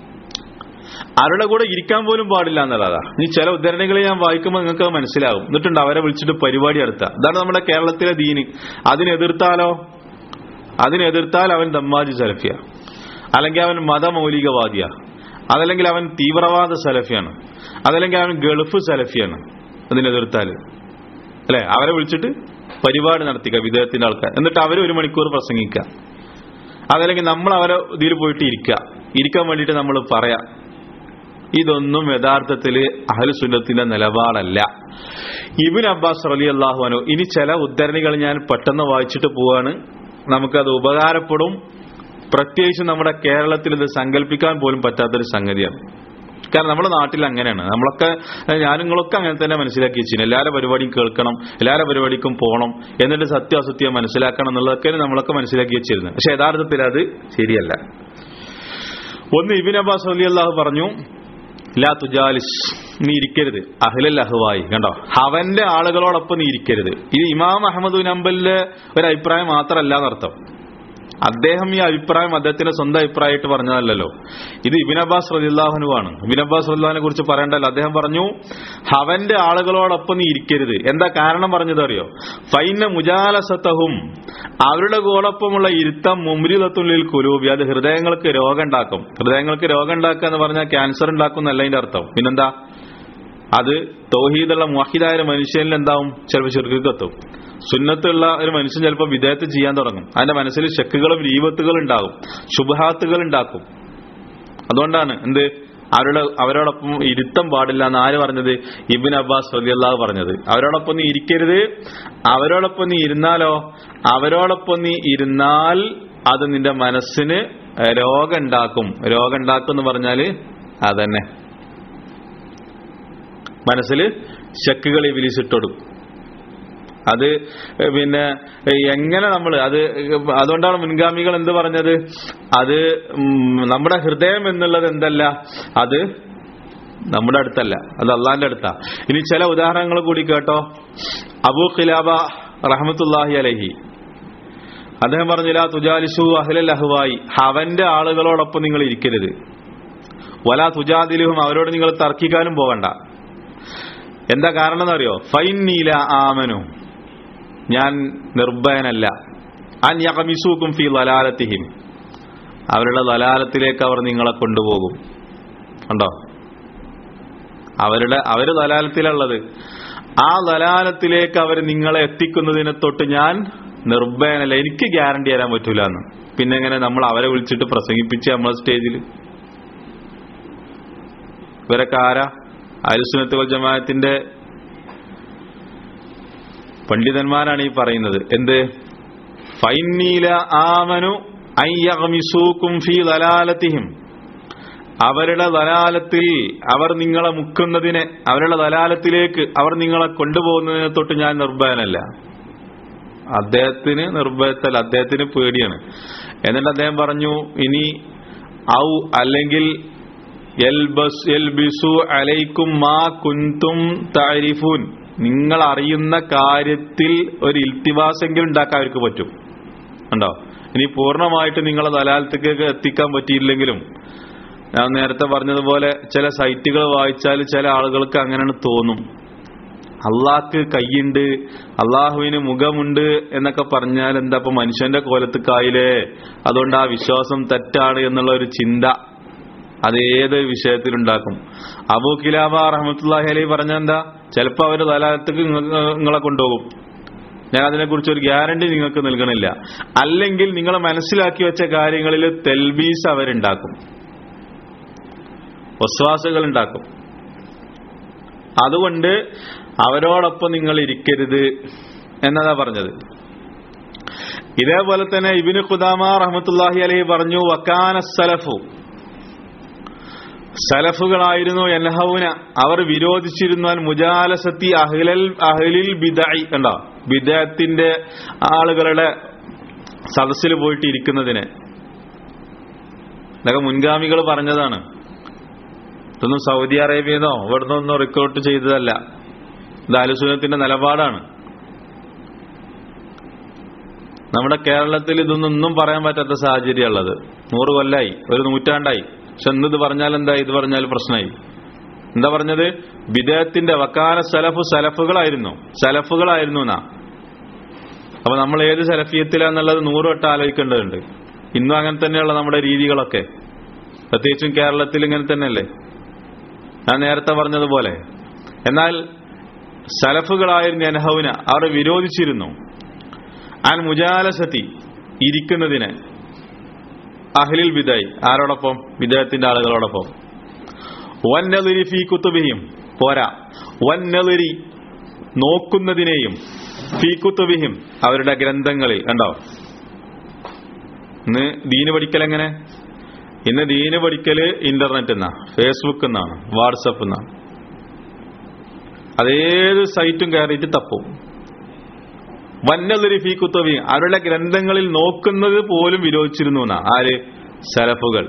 അവരുടെ കൂടെ ഇരിക്കാൻ പോലും പാടില്ല എന്നുള്ളതാ ഈ ചില ഉദ്ധരണികൾ ഞാൻ വായിക്കുമ്പോൾ നിങ്ങൾക്ക് അത് മനസ്സിലാവും എന്നിട്ടുണ്ട് അവരെ വിളിച്ചിട്ട് പരിപാടി നടത്തുക ഇതാണ് നമ്മുടെ കേരളത്തിലെ ദീന് അതിനെതിർത്താലോ അതിനെതിർത്താൽ അവൻ ദമ്മാജി സലഫിയ അല്ലെങ്കിൽ അവൻ മതമൗലികവാദിയ അതല്ലെങ്കിൽ അവൻ തീവ്രവാദ സലഫിയാണ് അതല്ലെങ്കിൽ അവൻ ഗൾഫ് സലഫിയാണ് അതിനെതിർത്താൽ അല്ലെ അവരെ വിളിച്ചിട്ട് പരിപാടി നടത്തിക്കുക വിദേഹത്തിന്റെ ആൾക്കാർ എന്നിട്ട് അവർ ഒരു മണിക്കൂർ പ്രസംഗിക്കുക അതല്ലെങ്കിൽ നമ്മൾ അവരെ ഇതിൽ പോയിട്ട് ഇരിക്കുക ഇരിക്കാൻ വേണ്ടിയിട്ട് നമ്മൾ പറയാം ഇതൊന്നും യഥാർത്ഥത്തിൽ അഹലുസുന്നത്തിന്റെ നിലപാടല്ല ഇബിൻ അബ്ബാസ് റലി അള്ളാഹുനു ഇനി ചില ഉദ്ധരണികൾ ഞാൻ പെട്ടെന്ന് വായിച്ചിട്ട് പോവാണ് നമുക്കത് ഉപകാരപ്പെടും പ്രത്യേകിച്ച് നമ്മുടെ കേരളത്തിൽ ഇത് സങ്കല്പിക്കാൻ പോലും പറ്റാത്തൊരു സംഗതിയാണ് കാരണം നമ്മുടെ നാട്ടിൽ അങ്ങനെയാണ് നമ്മളൊക്കെ ഞാനും നിങ്ങളൊക്കെ അങ്ങനെ തന്നെ മനസ്സിലാക്കി വെച്ചിരുന്നു എല്ലാവരുടെ പരിപാടിയും കേൾക്കണം എല്ലാവരുടെ പരിപാടിക്കും പോകണം എന്നിട്ട് സത്യാസത്യം മനസ്സിലാക്കണം എന്നുള്ളതൊക്കെ നമ്മളൊക്കെ മനസ്സിലാക്കി വെച്ചിരുന്നു പക്ഷെ യഥാർത്ഥത്തിൽ അത് ശരിയല്ല ഒന്ന് ഇബിൻ അബ്ബാസ് അലി അള്ളാഹു പറഞ്ഞു ലാ തുജാലിസ് നീ ഇരിക്കരുത് അഹ്ലൽ അഹ്വായി കണ്ടോ അവന്റെ ആളുകളോടൊപ്പം നീ ഇരിക്കരുത് ഇത് ഇമാം അഹമ്മദ് ബിൻ അംബലിന്റെ ഒരു അഭിപ്രായം മാത്രമല്ല എന്നർത്ഥം അദ്ദേഹം ഈ അഭിപ്രായം അദ്ദേഹത്തിന്റെ സ്വന്തം അഭിപ്രായമായിട്ട് പറഞ്ഞതല്ലല്ലോ ഇത് ഇബിൻ അബ്ബാസ് റലിള്ളാഹുനുവാണ് ഇബിൻ അബ്ബാസ് റലിള്ളാഹിനെ കുറിച്ച് പറയണ്ടല്ലോ അദ്ദേഹം പറഞ്ഞു അവന്റെ ആളുകളോടൊപ്പം നീ ഇരിക്കരുത് എന്താ കാരണം പറഞ്ഞത് അറിയോ ഫൈന മുജാലസത്തഹും അവരുടെ കൂടൊപ്പമുള്ള ഇരുത്തം മുമ്രിതത്തുള്ളിൽ കുലൂബി അത് ഹൃദയങ്ങൾക്ക് രോഗം ഉണ്ടാക്കും ഹൃദയങ്ങൾക്ക് രോഗം ഉണ്ടാക്കുക എന്ന് പറഞ്ഞാൽ ക്യാൻസർ ഉണ്ടാക്കും എന്നല്ല അതിന്റെ അർത്ഥം പിന്നെന്താ അത് തൗഹീദുള്ള മുഹിദായ ഒരു മനുഷ്യനിൽ എന്താവും ചിലപ്പോൾ ചെറുക്കെത്തും സുന്നത്തുള്ള ഒരു മനുഷ്യൻ ചിലപ്പോൾ വിദേഹത്ത് ചെയ്യാൻ തുടങ്ങും അതിന്റെ മനസ്സിൽ ശക്കുകളും രീപത്തുകൾ ഉണ്ടാകും ശുഭഹാത്തുകൾ ഉണ്ടാക്കും അതുകൊണ്ടാണ് എന്ത് അവരുടെ അവരോടൊപ്പം ഇരുത്തം പാടില്ല എന്ന് ആര് പറഞ്ഞത് ഇബിൻ അബ്ബാസ് റലിയല്ലാഹ് പറഞ്ഞത് അവരോടൊപ്പം നീ ഇരിക്കരുത് അവരോടൊപ്പം നീ ഇരുന്നാലോ അവരോടൊപ്പം നീ ഇരുന്നാൽ അത് നിന്റെ മനസ്സിന് രോഗം ഉണ്ടാക്കും രോഗം ഉണ്ടാക്കും എന്ന് പറഞ്ഞാല് അതന്നെ മനസ്സിൽ ശക്കുകൾ വിലിച്ചിട്ടൊടുക്കും അത് പിന്നെ എങ്ങനെ നമ്മൾ അത് അതുകൊണ്ടാണ് മുൻഗാമികൾ എന്ത് പറഞ്ഞത് അത് ഉം, നമ്മുടെ ഹൃദയം എന്നുള്ളത് എന്തല്ല അത് നമ്മുടെ അടുത്തല്ല അത് അള്ളാന്റെ അടുത്താ ഇനി ചില ഉദാഹരണങ്ങൾ കൂടി കേട്ടോ അബൂ ഖിലാബ റഹമത്തുല്ലാഹി അലഹി അദ്ദേഹം പറഞ്ഞില്ല തുജാലിസു അഹ്ലൽ അഹ്വായി അവന്റെ ആളുകളോടൊപ്പം നിങ്ങൾ ഇരിക്കരുത് വല തുജാദിലുഹും അവരോട് നിങ്ങൾ തർക്കിക്കാനും പോകണ്ട എന്താ കാരണം എന്നറിയോ ഫൈനീല ആമനു ഞാൻ നിർഭയനല്ല അൻ യഖമിസൂക്കും ഫി ലലാലത്തിഹിം അവരുടെ ലലാലത്തിലേക്ക് അവർ നിങ്ങളെ കൊണ്ടുപോകും കണ്ടോ അവരുടെ അവര് ലലാലത്തിലുള്ളത് ആ ലലാലത്തിലേക്ക് അവർ നിങ്ങളെ എത്തിക്കുന്നതിനെ തൊട്ട് ഞാൻ നിർഭയനല്ല എനിക്ക് ഗ്യാരണ്ടി തരാൻ പറ്റൂല എന്ന് പിന്നെ എങ്ങനെ നമ്മൾ അവരെ വിളിച്ചിട്ട് പ്രസംഗിപ്പിച്ച് നമ്മളെ സ്റ്റേജിൽ ഇവരൊക്കെ ആരാ അരുസുനത്ത് വൽ ജമാഅത്തിന്റെ പണ്ഡിതന്മാരാണ് ഈ പറയുന്നത് എന്ത് ഫൈനീല ആമനു അയ്യമിസൂക്കും ഫി ദലാലത്തിഹിം അവരുടെ ദലാലത്തിൽ അവർ നിങ്ങളെ മുക്കുന്നതിനെ അവരുടെ ദലാലത്തിലേക്ക് അവർ നിങ്ങളെ കൊണ്ടുപോകുന്നതിനെ തൊട്ട് ഞാൻ നിർഭയനല്ല അദ്ദേഹത്തിന് നിർഭയത്തല്ല അദ്ദേഹത്തിന് പേടിയാണ് എന്നിട്ട് അദ്ദേഹം പറഞ്ഞു ഇനി ഔ അല്ലെങ്കിൽ യൽബസ് യൽബിസു അലൈക്കും മാ കുന്തും താരിഫൂൻ നിങ്ങൾ അറിയുന്ന കാര്യത്തിൽ ഒരു ഇൽത്തിവാസെങ്കിലും ഉണ്ടാക്കാൻ അവർക്ക് പറ്റും ഉണ്ടോ ഇനി പൂർണ്ണമായിട്ട് നിങ്ങളെ ദലാലത്തേക്ക് എത്തിക്കാൻ പറ്റിയില്ലെങ്കിലും ഞാൻ നേരത്തെ പറഞ്ഞതുപോലെ ചില സൈറ്റുകൾ വായിച്ചാൽ ചില ആളുകൾക്ക് അങ്ങനെയാണ് തോന്നും അള്ളാഹ്ക്ക് കൈയുണ്ട് അള്ളാഹുവിന് മുഖമുണ്ട് എന്നൊക്കെ പറഞ്ഞാൽ എന്താ ഇപ്പൊ മനുഷ്യന്റെ കോലത്തുക്കായില്ലേ അതുകൊണ്ട് ആ വിശ്വാസം തെറ്റാണ് എന്നുള്ള ഒരു ചിന്ത അത് ഏത് വിഷയത്തിലുണ്ടാക്കും അബൂ കിലാബ റഹമത്തുല്ലാഹി അലൈ പറഞ്ഞ എന്താ ചിലപ്പോ അവര് തലാലത്തേക്ക് നിങ്ങളെ കൊണ്ടുപോകും ഞാൻ അതിനെക്കുറിച്ച് ഒരു ഗ്യാരണ്ടി നിങ്ങൾക്ക് നൽകണില്ല അല്ലെങ്കിൽ നിങ്ങൾ മനസ്സിലാക്കി വെച്ച കാര്യങ്ങളിൽ തെൽബീസ് അവരുണ്ടാക്കും വസ്വാസുകൾ ഉണ്ടാക്കും അതുകൊണ്ട് അവരോടൊപ്പം നിങ്ങൾ ഇരിക്കരുത് എന്നതാ പറഞ്ഞത് ഇതേപോലെ തന്നെ ഇബിന് ഖുദാമ റഹ്മത്തുല്ലാഹി അലൈഹി പറഞ്ഞു വക്കാന സലഫു സലഫുകളായിരുന്നു എൻഹൗന അവർ വിരോധിച്ചിരുന്നാൽ മുജാലസത്തി അഹ്ലൽ അഹ്ലിൽ ബിദായി കണ്ടോ ബിദത്തിന്റെ ആളുകളുടെ സദസ്സിൽ പോയിട്ട് ഇരിക്കുന്നതിന് ഇതൊക്കെ മുൻഗാമികൾ പറഞ്ഞതാണ് ഇതൊന്നും സൗദി അറേബ്യന്നോ ഇവിടുന്ന് ഒന്നും റിക്രൂട്ട് ചെയ്തതല്ല ഇത് അലുസുനത്തിന്റെ നിലപാടാണ് നമ്മുടെ കേരളത്തിൽ ഇതൊന്നും പറയാൻ പറ്റാത്ത സാഹചര്യം ഉള്ളത് നൂറ് കൊല്ലായി ഒരു നൂറ്റാണ്ടായി പക്ഷെ ഇന്നത് പറഞ്ഞാൽ എന്താ ഇത് പറഞ്ഞാൽ പ്രശ്നമായി എന്താ പറഞ്ഞത് വിദേഹത്തിന്റെ വക്കാന സലഫു സലഫുകളായിരുന്നു സലഫുകളായിരുന്നു എന്നാ അപ്പൊ നമ്മൾ ഏത് സലഫിയത്തിലാന്നുള്ളത് നൂറ് വട്ടം ആലോചിക്കേണ്ടതുണ്ട് ഇന്നും അങ്ങനെ തന്നെയുള്ള നമ്മുടെ രീതികളൊക്കെ പ്രത്യേകിച്ചും കേരളത്തിൽ ഇങ്ങനെ തന്നെയല്ലേ ഞാൻ നേരത്തെ പറഞ്ഞതുപോലെ എന്നാൽ സലഫുകളായിരുന്നു അനഹൗന അവർ വിരോധിച്ചിരുന്നു അൻ മുജാലസത്തി ഇരിക്കുന്നതിന് അഹ്ലിൽ ബിദായി ആരോടൊപ്പം വിദേഹത്തിന്റെ ആളുകളോടൊപ്പം വന്നലിരി ഫീ കുത്തുബിഹിം പോരാ വന്നലിരി നോക്കുന്നതിനെയും ഫീ കുത്തുബിഹിം അവരുടെ ഗ്രന്ഥങ്ങളിൽ കണ്ടോ ഇന്ന് ദീന് പഠിക്കൽ എങ്ങനെ ഇന്ന് ദീന് പഠിക്കല് ഇന്റർനെറ്റ് എന്നാ ഫേസ്ബുക്ക് എന്നാണ് വാട്സപ്പ് എന്നാണ് അതേത് സൈറ്റും കയറിയിട്ട് തപ്പും വന്നതൊരു ഫീ കുത്തവി അവരുടെ ഗ്രന്ഥങ്ങളിൽ നോക്കുന്നത് പോലും വിരോധിച്ചിരുന്നു എന്നാ ആര് സലഫുകൾ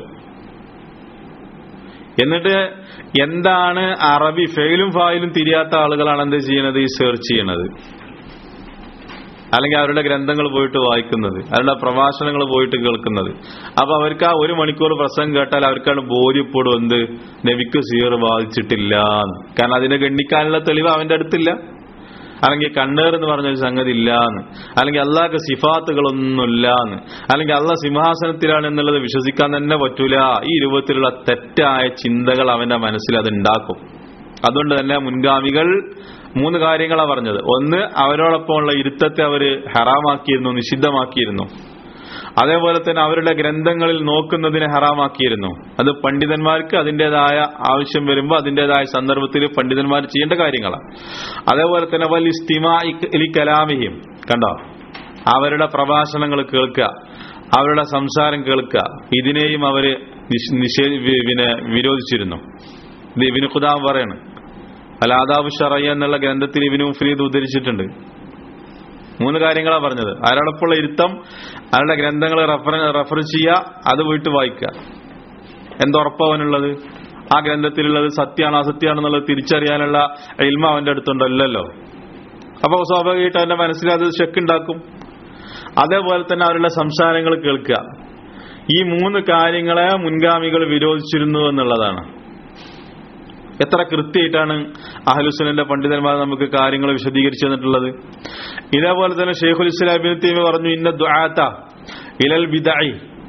എന്നിട്ട് എന്താണ് അറബി ഫെയിലും ഫായിലും തിരിയാത്ത ആളുകളാണ് എന്ത് ചെയ്യണത് ഈ സെർച്ച് ചെയ്യണത് അല്ലെങ്കിൽ അവരുടെ ഗ്രന്ഥങ്ങൾ പോയിട്ട് വായിക്കുന്നത് അവരുടെ പ്രഭാഷണങ്ങൾ പോയിട്ട് കേൾക്കുന്നത് അപ്പൊ അവർക്ക് ആ ഒരു മണിക്കൂർ പ്രസംഗം കേട്ടാൽ അവർക്കാണ് ബോധ്യപ്പെടും എന്ത് നബിക്ക് സീർ ബാധിച്ചിട്ടില്ല എന്ന്. കാരണം അതിനെ ഗണ്ണിക്കാനുള്ള തെളിവ് അവന്റെ അടുത്തില്ല അല്ലെങ്കിൽ കണ്ണേർ എന്ന് പറഞ്ഞൊരു സംഗതി ഇല്ലാന്ന് അല്ലെങ്കിൽ അള്ളാഹ്ക്ക് സിഫാത്തുകളൊന്നുമില്ലാന്ന് അല്ലെങ്കിൽ അള്ളാഹ് സിംഹാസനത്തിലാണ് എന്നുള്ളത് വിശ്വസിക്കാൻ തന്നെ പറ്റൂല ഈ രൂപത്തിലുള്ള തെറ്റായ ചിന്തകൾ അവന്റെ മനസ്സിൽ അത് ഉണ്ടാക്കും അതുകൊണ്ട് തന്നെ മുൻഗാമികൾ മൂന്ന് കാര്യങ്ങളാണ് പറഞ്ഞത് ഒന്ന് അവരോടൊപ്പമുള്ള ഇരുത്തത്തെ അവര് ഹറാമാക്കിയിരുന്നു നിഷിദ്ധമാക്കിയിരുന്നു അതേപോലെ തന്നെ അവരുടെ ഗ്രന്ഥങ്ങളിൽ നോക്കുന്നതിനെ ഹറാമാക്കിയിരുന്നു അത് പണ്ഡിതന്മാർക്ക് അതിൻ്റെതായ ആവശ്യം വരുമ്പോൾ അതിൻ്റെതായ സന്ദർഭത്തിൽ പണ്ഡിതന്മാർ ചെയ്യേണ്ട കാര്യങ്ങളാണ് അതേപോലെ തന്നെ വൽ ഇസ്തിമാ ഇലി കലാമിഹിം കണ്ടോ അവരുടെ പ്രഭാഷണങ്ങൾ കേൾക്കുക അവരുടെ സംസാരം കേൾക്കുക ഇതിനെയും അവര് നിഷ്- നിഷേ വി- പിന്നെ വിരോധിച്ചിരുന്നു ഇത് ഇബിന് ഖുദാം പറയാണ് അൽ ആദാബ് ഷറയ്യ എന്നുള്ള ഗ്രന്ഥത്തിൽ ഇബിനു മുഫ്രീദ് ഉദ്ധരിച്ചിട്ടുണ്ട് മൂന്ന് കാര്യങ്ങളാണ് പറഞ്ഞത് ആരോടൊപ്പമുള്ള ഇരുത്തം അവരുടെ ഗ്രന്ഥങ്ങൾ റെഫർ റെഫർ ചെയ്യുക അത് പോയിട്ട് വായിക്കുക എന്തുറപ്പവനുള്ളത് ആ ഗ്രന്ഥത്തിലുള്ളത് സത്യമാണോ അസത്യമാണെന്നുള്ളത് തിരിച്ചറിയാനുള്ള ഇൽമ അവന്റെ അടുത്തുണ്ടല്ലോ അപ്പൊ സ്വാഭാവികമായിട്ട് അവന്റെ മനസ്സിൽ അത് ഷെക്കുണ്ടാക്കും അതേപോലെ തന്നെ അവരുടെ സംസാരങ്ങൾ കേൾക്കുക ഈ മൂന്ന് കാര്യങ്ങളെ മുൻഗാമികൾ വിരോധിച്ചിരുന്നു എന്നുള്ളതാണ് എത്ര കൃത്യമായിട്ടാണ് അഹലുസുനന്റെ പണ്ഡിതന്മാർ നമുക്ക് കാര്യങ്ങൾ വിശദീകരിച്ചു തന്നിട്ടുള്ളത് ഇതേപോലെ തന്നെ ഷെയ്ഖുൽ ഇസ്ലാം ഇബ്നു തൈമിയ പറഞ്ഞു ഇന്ന ദുആത്ത ഇലൽ ബിദഇ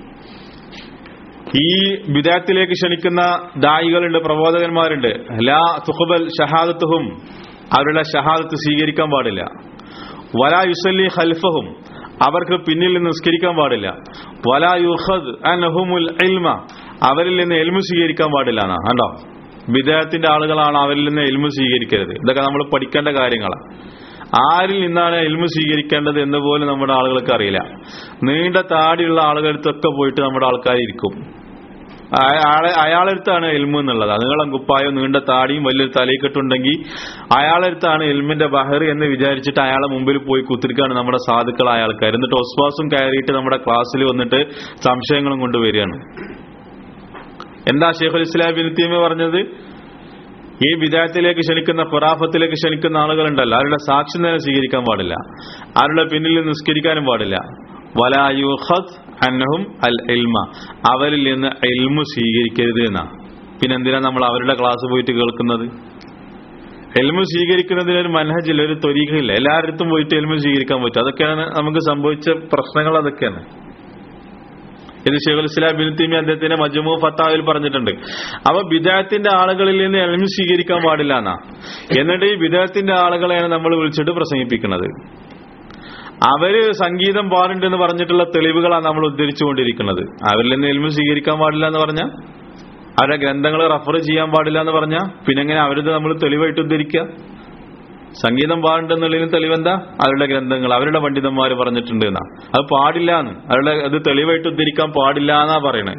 ഈ ബിദാത്തിലേക്ക് ക്ഷണിക്കുന്ന ദായികളുണ്ട് പ്രബോധകന്മാരുണ്ട് ലാ തുഖബൽ ഷഹാദത്തുഹും അവരുടെ ഷഹാദത്ത് സ്വീകരിക്കാൻ പാടില്ല വലാ യുസല്ലി ഖൽഫഹും അവർക്ക് പിന്നിൽ നിന്ന് നിസ്കരിക്കാൻ പാടില്ല വലാ യുഖദ് അൻഹുമുൽ ഇൽമ അവരിൽ നിന്ന് എൽമു സ്വീകരിക്കാൻ പാടില്ല എന്നാ കണ്ടോ വിദേഹത്തിന്റെ ആളുകളാണ് അവരിൽ നിന്ന് എൽമു സ്വീകരിക്കരുത് ഇതൊക്കെ നമ്മൾ പഠിക്കേണ്ട കാര്യങ്ങളാണ് ആരിൽ നിന്നാണ് എൽമു സ്വീകരിക്കേണ്ടത് എന്ന് പോലും നമ്മുടെ ആളുകൾക്ക് അറിയില്ല നീണ്ട താടിയുള്ള ആളുകളടുത്തൊക്കെ പോയിട്ട് നമ്മുടെ ആൾക്കാർ ഇരിക്കും അയാളെ അയാളടുത്താണ് എൽമു എന്നുള്ളത് നീളം കുപ്പായോ നീണ്ട താടിയും വലിയൊരു തലയിക്കെട്ടുണ്ടെങ്കിൽ അയാളടുത്താണ് എൽമിന്റെ ബഹർ എന്ന് വിചാരിച്ചിട്ട് അയാളെ മുമ്പിൽ പോയി കുത്തിരിക്കാണ് നമ്മുടെ സാധുക്കളായ ആൾക്കാർ എന്നിട്ട് ഒസ്വാസും കയറിയിട്ട് നമ്മുടെ ക്ലാസ്സിൽ വന്നിട്ട് സംശയങ്ങളും കൊണ്ടുവരികയാണ് എന്താ ഷെയ്ഖുൽ ഇസ്ലാം ബിൻ തീമ പറഞ്ഞത് ഈ വിദായത്തിലേക്ക് ക്ഷണിക്കുന്ന ഖുറാഫത്തിലേക്ക് ക്ഷണിക്കുന്ന ആളുകളുണ്ടല്ലോ അവരുടെ സാക്ഷ്യം തന്നെ സ്വീകരിക്കാൻ പാടില്ല അവരുടെ പിന്നിൽ നിസ്കരിക്കാനും പാടില്ല വലായുഹദ് അന്നഹും അൽ ഇൽമ അവരിൽ നിന്ന് ഇൽമു സ്വീകരിക്കരുത് എന്നാ പിന്നെ എന്തിനാ നമ്മൾ അവരുടെ ക്ലാസ് പോയിട്ട് കേൾക്കുന്നത് എൽമു സ്വീകരിക്കുന്നതിന് ഒരു മനഹജില്ല ഒരു ത്വരീഖയില്ല എല്ലായിടത്തും പോയിട്ട് എൽമു സ്വീകരിക്കാൻ പറ്റും അതൊക്കെയാണ് നമുക്ക് സംഭവിച്ച പ്രശ്നങ്ങൾ അതൊക്കെയാണ് ഇത് ഷെയ്ഖുൽ ഇസ്ലാം ബിൻ തീമി അദ്ദേഹത്തിന്റെ മജ്മു ഫത്താവിൽ പറഞ്ഞിട്ടുണ്ട് അപ്പൊ ബിദാത്തിന്റെ ആളുകളിൽ നിന്ന് എൽമു സ്വീകരിക്കാൻ പാടില്ല എന്നാ എന്നിട്ട് ഈ ബിദാത്തിന്റെ ആളുകളെയാണ് നമ്മൾ വിളിച്ചിട്ട് പ്രസംഗിപ്പിക്കുന്നത് അവര് സംഗീതം പാടുണ്ടെന്ന് പറഞ്ഞിട്ടുള്ള തെളിവുകളാണ് നമ്മൾ ഉദ്ധരിച്ചുകൊണ്ടിരിക്കുന്നത് അവരിൽ നിന്ന് എൽമു സ്വീകരിക്കാൻ പാടില്ല എന്ന് പറഞ്ഞാൽ അവരുടെ ഗ്രന്ഥങ്ങൾ റെഫർ ചെയ്യാൻ പാടില്ല എന്ന് പറഞ്ഞാൽ പിന്നെ എങ്ങനെ അവരത് നമ്മൾ തെളിവായിട്ട് ഉദ്ധരിക്കുക സംഗീതം പാടുണ്ടെന്നുള്ളതിന് തെളിവെന്താ അവരുടെ ഗ്രന്ഥങ്ങൾ അവരുടെ പണ്ഡിതന്മാർ പറഞ്ഞിട്ടുണ്ട് എന്നാ അത് പാടില്ല എന്ന് അവരുടെ അത് തെളിവായിട്ട് ഉദ്ധരിക്കാൻ പാടില്ല എന്നാ പറയണേ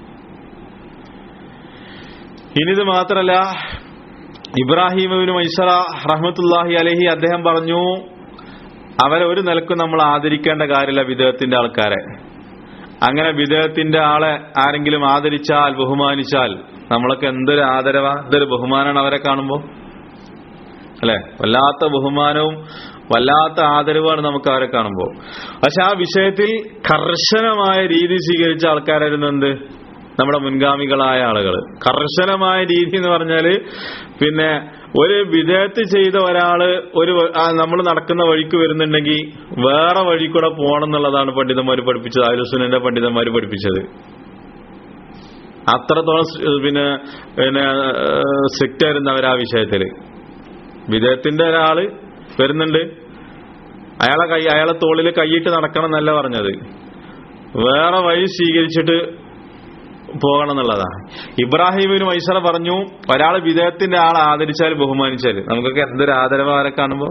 ഇനിത് മാത്രല്ല ഇബ്രാഹിമിന് മൈസറ റഹ്മത്തുല്ലാഹി അലഹി അദ്ദേഹം പറഞ്ഞു അവരെ ഒരു നിലക്കും നമ്മൾ ആദരിക്കേണ്ട കാര്യമില്ല വിദേഹത്തിന്റെ ആൾക്കാരെ അങ്ങനെ വിദേഹത്തിന്റെ ആളെ ആരെങ്കിലും ആദരിച്ചാൽ ബഹുമാനിച്ചാൽ നമ്മളൊക്കെ എന്തൊരു ആദരവാ എന്തൊരു ബഹുമാനാണ് അവരെ കാണുമ്പോൾ അല്ലെ വല്ലാത്ത ബഹുമാനവും വല്ലാത്ത ആദരവാണ് നമുക്ക് അവരെ കാണുമ്പോൾ പക്ഷെ ആ വിഷയത്തിൽ കർശനമായ രീതി സ്വീകരിച്ച ആൾക്കാരായിരുന്നു എന്ത് നമ്മുടെ മുൻഗാമികളായ ആളുകൾ കർശനമായ രീതി എന്ന് പറഞ്ഞാല് പിന്നെ ഒരു വിദേഹത്ത് ചെയ്ത ഒരാള് ഒരു നമ്മൾ നടക്കുന്ന വഴിക്ക് വരുന്നുണ്ടെങ്കിൽ വേറെ വഴി കൂടെ പോകണം എന്നുള്ളതാണ് പണ്ഡിതന്മാർ പഠിപ്പിച്ചത് ആലുസുനന്റെ പണ്ഡിതന്മാർ പഠിപ്പിച്ചത് അത്രത്തോളം സ് പിന്നെ പിന്നെ സ്ട്രിക്റ്റ് ആയിരുന്നു അവർ ആ വിഷയത്തില് വിദേഹത്തിന്റെ ഒരാള് വരുന്നുണ്ട് അയാളെ കൈ അയാളെ തോളിൽ കൈയിട്ട് നടക്കണം എന്നല്ല പറഞ്ഞത് വേറെ വഴി സ്വീകരിച്ചിട്ട് പോകണം എന്നുള്ളതാണ് ഇബ്രാഹിമിന് മൈസറ പറഞ്ഞു ഒരാൾ വിദേഹത്തിന്റെ ആളെ ആദരിച്ചാൽ ബഹുമാനിച്ചാൽ നമുക്കൊക്കെ എന്തൊരു ആദരവ് അവരെ കാണുമ്പോ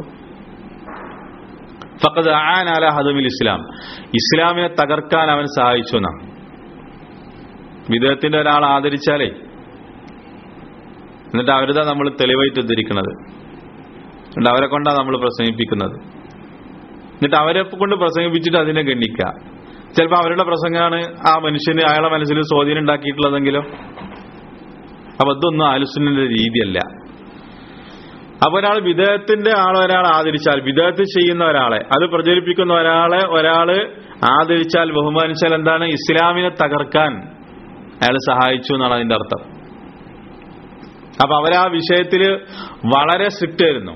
ഫക്കത് ആൻ അല ഹദമിൽ ഇസ്ലാം ഇസ്ലാമിനെ തകർക്കാൻ അവൻ സഹായിച്ചു എന്നാ വിദേഹത്തിന്റെ ഒരാൾ ആദരിച്ചാലേ എന്നിട്ട് അവരിതാ നമ്മൾ തെളിവായിട്ട് ഉദ്ധരിക്കുന്നത് എന്നിട്ട് അവരെ കൊണ്ടാണ് നമ്മൾ പ്രസംഗിപ്പിക്കുന്നത് എന്നിട്ട് അവരെ കൊണ്ട് പ്രസംഗിപ്പിച്ചിട്ട് അതിനെ ഗണ്ണിക്കുക ചിലപ്പോൾ അവരുടെ പ്രസംഗമാണ് ആ മനുഷ്യന് അയാളെ മനസ്സിൽ സ്വാധീനം ഉണ്ടാക്കിയിട്ടുള്ളതെങ്കിലോ അപ്പൊ അതൊന്നും ആലുസുന്നന്റെ രീതിയല്ല അപ്പൊ ഒരാൾ വിദേഹത്തിന്റെ ആളെ ഒരാൾ ആദരിച്ചാൽ വിദേഹത്തിൽ ചെയ്യുന്ന ഒരാളെ അത് പ്രചരിപ്പിക്കുന്ന ഒരാളെ ഒരാള് ആദരിച്ചാൽ ബഹുമാനിച്ചാൽ എന്താണ് ഇസ്ലാമിനെ തകർക്കാൻ അയാൾ സഹായിച്ചു എന്നാണ് അതിന്റെ അർത്ഥം അപ്പൊ അവരാ വിഷയത്തില് വളരെ സ്ട്രിക്റ്റ് ആയിരുന്നു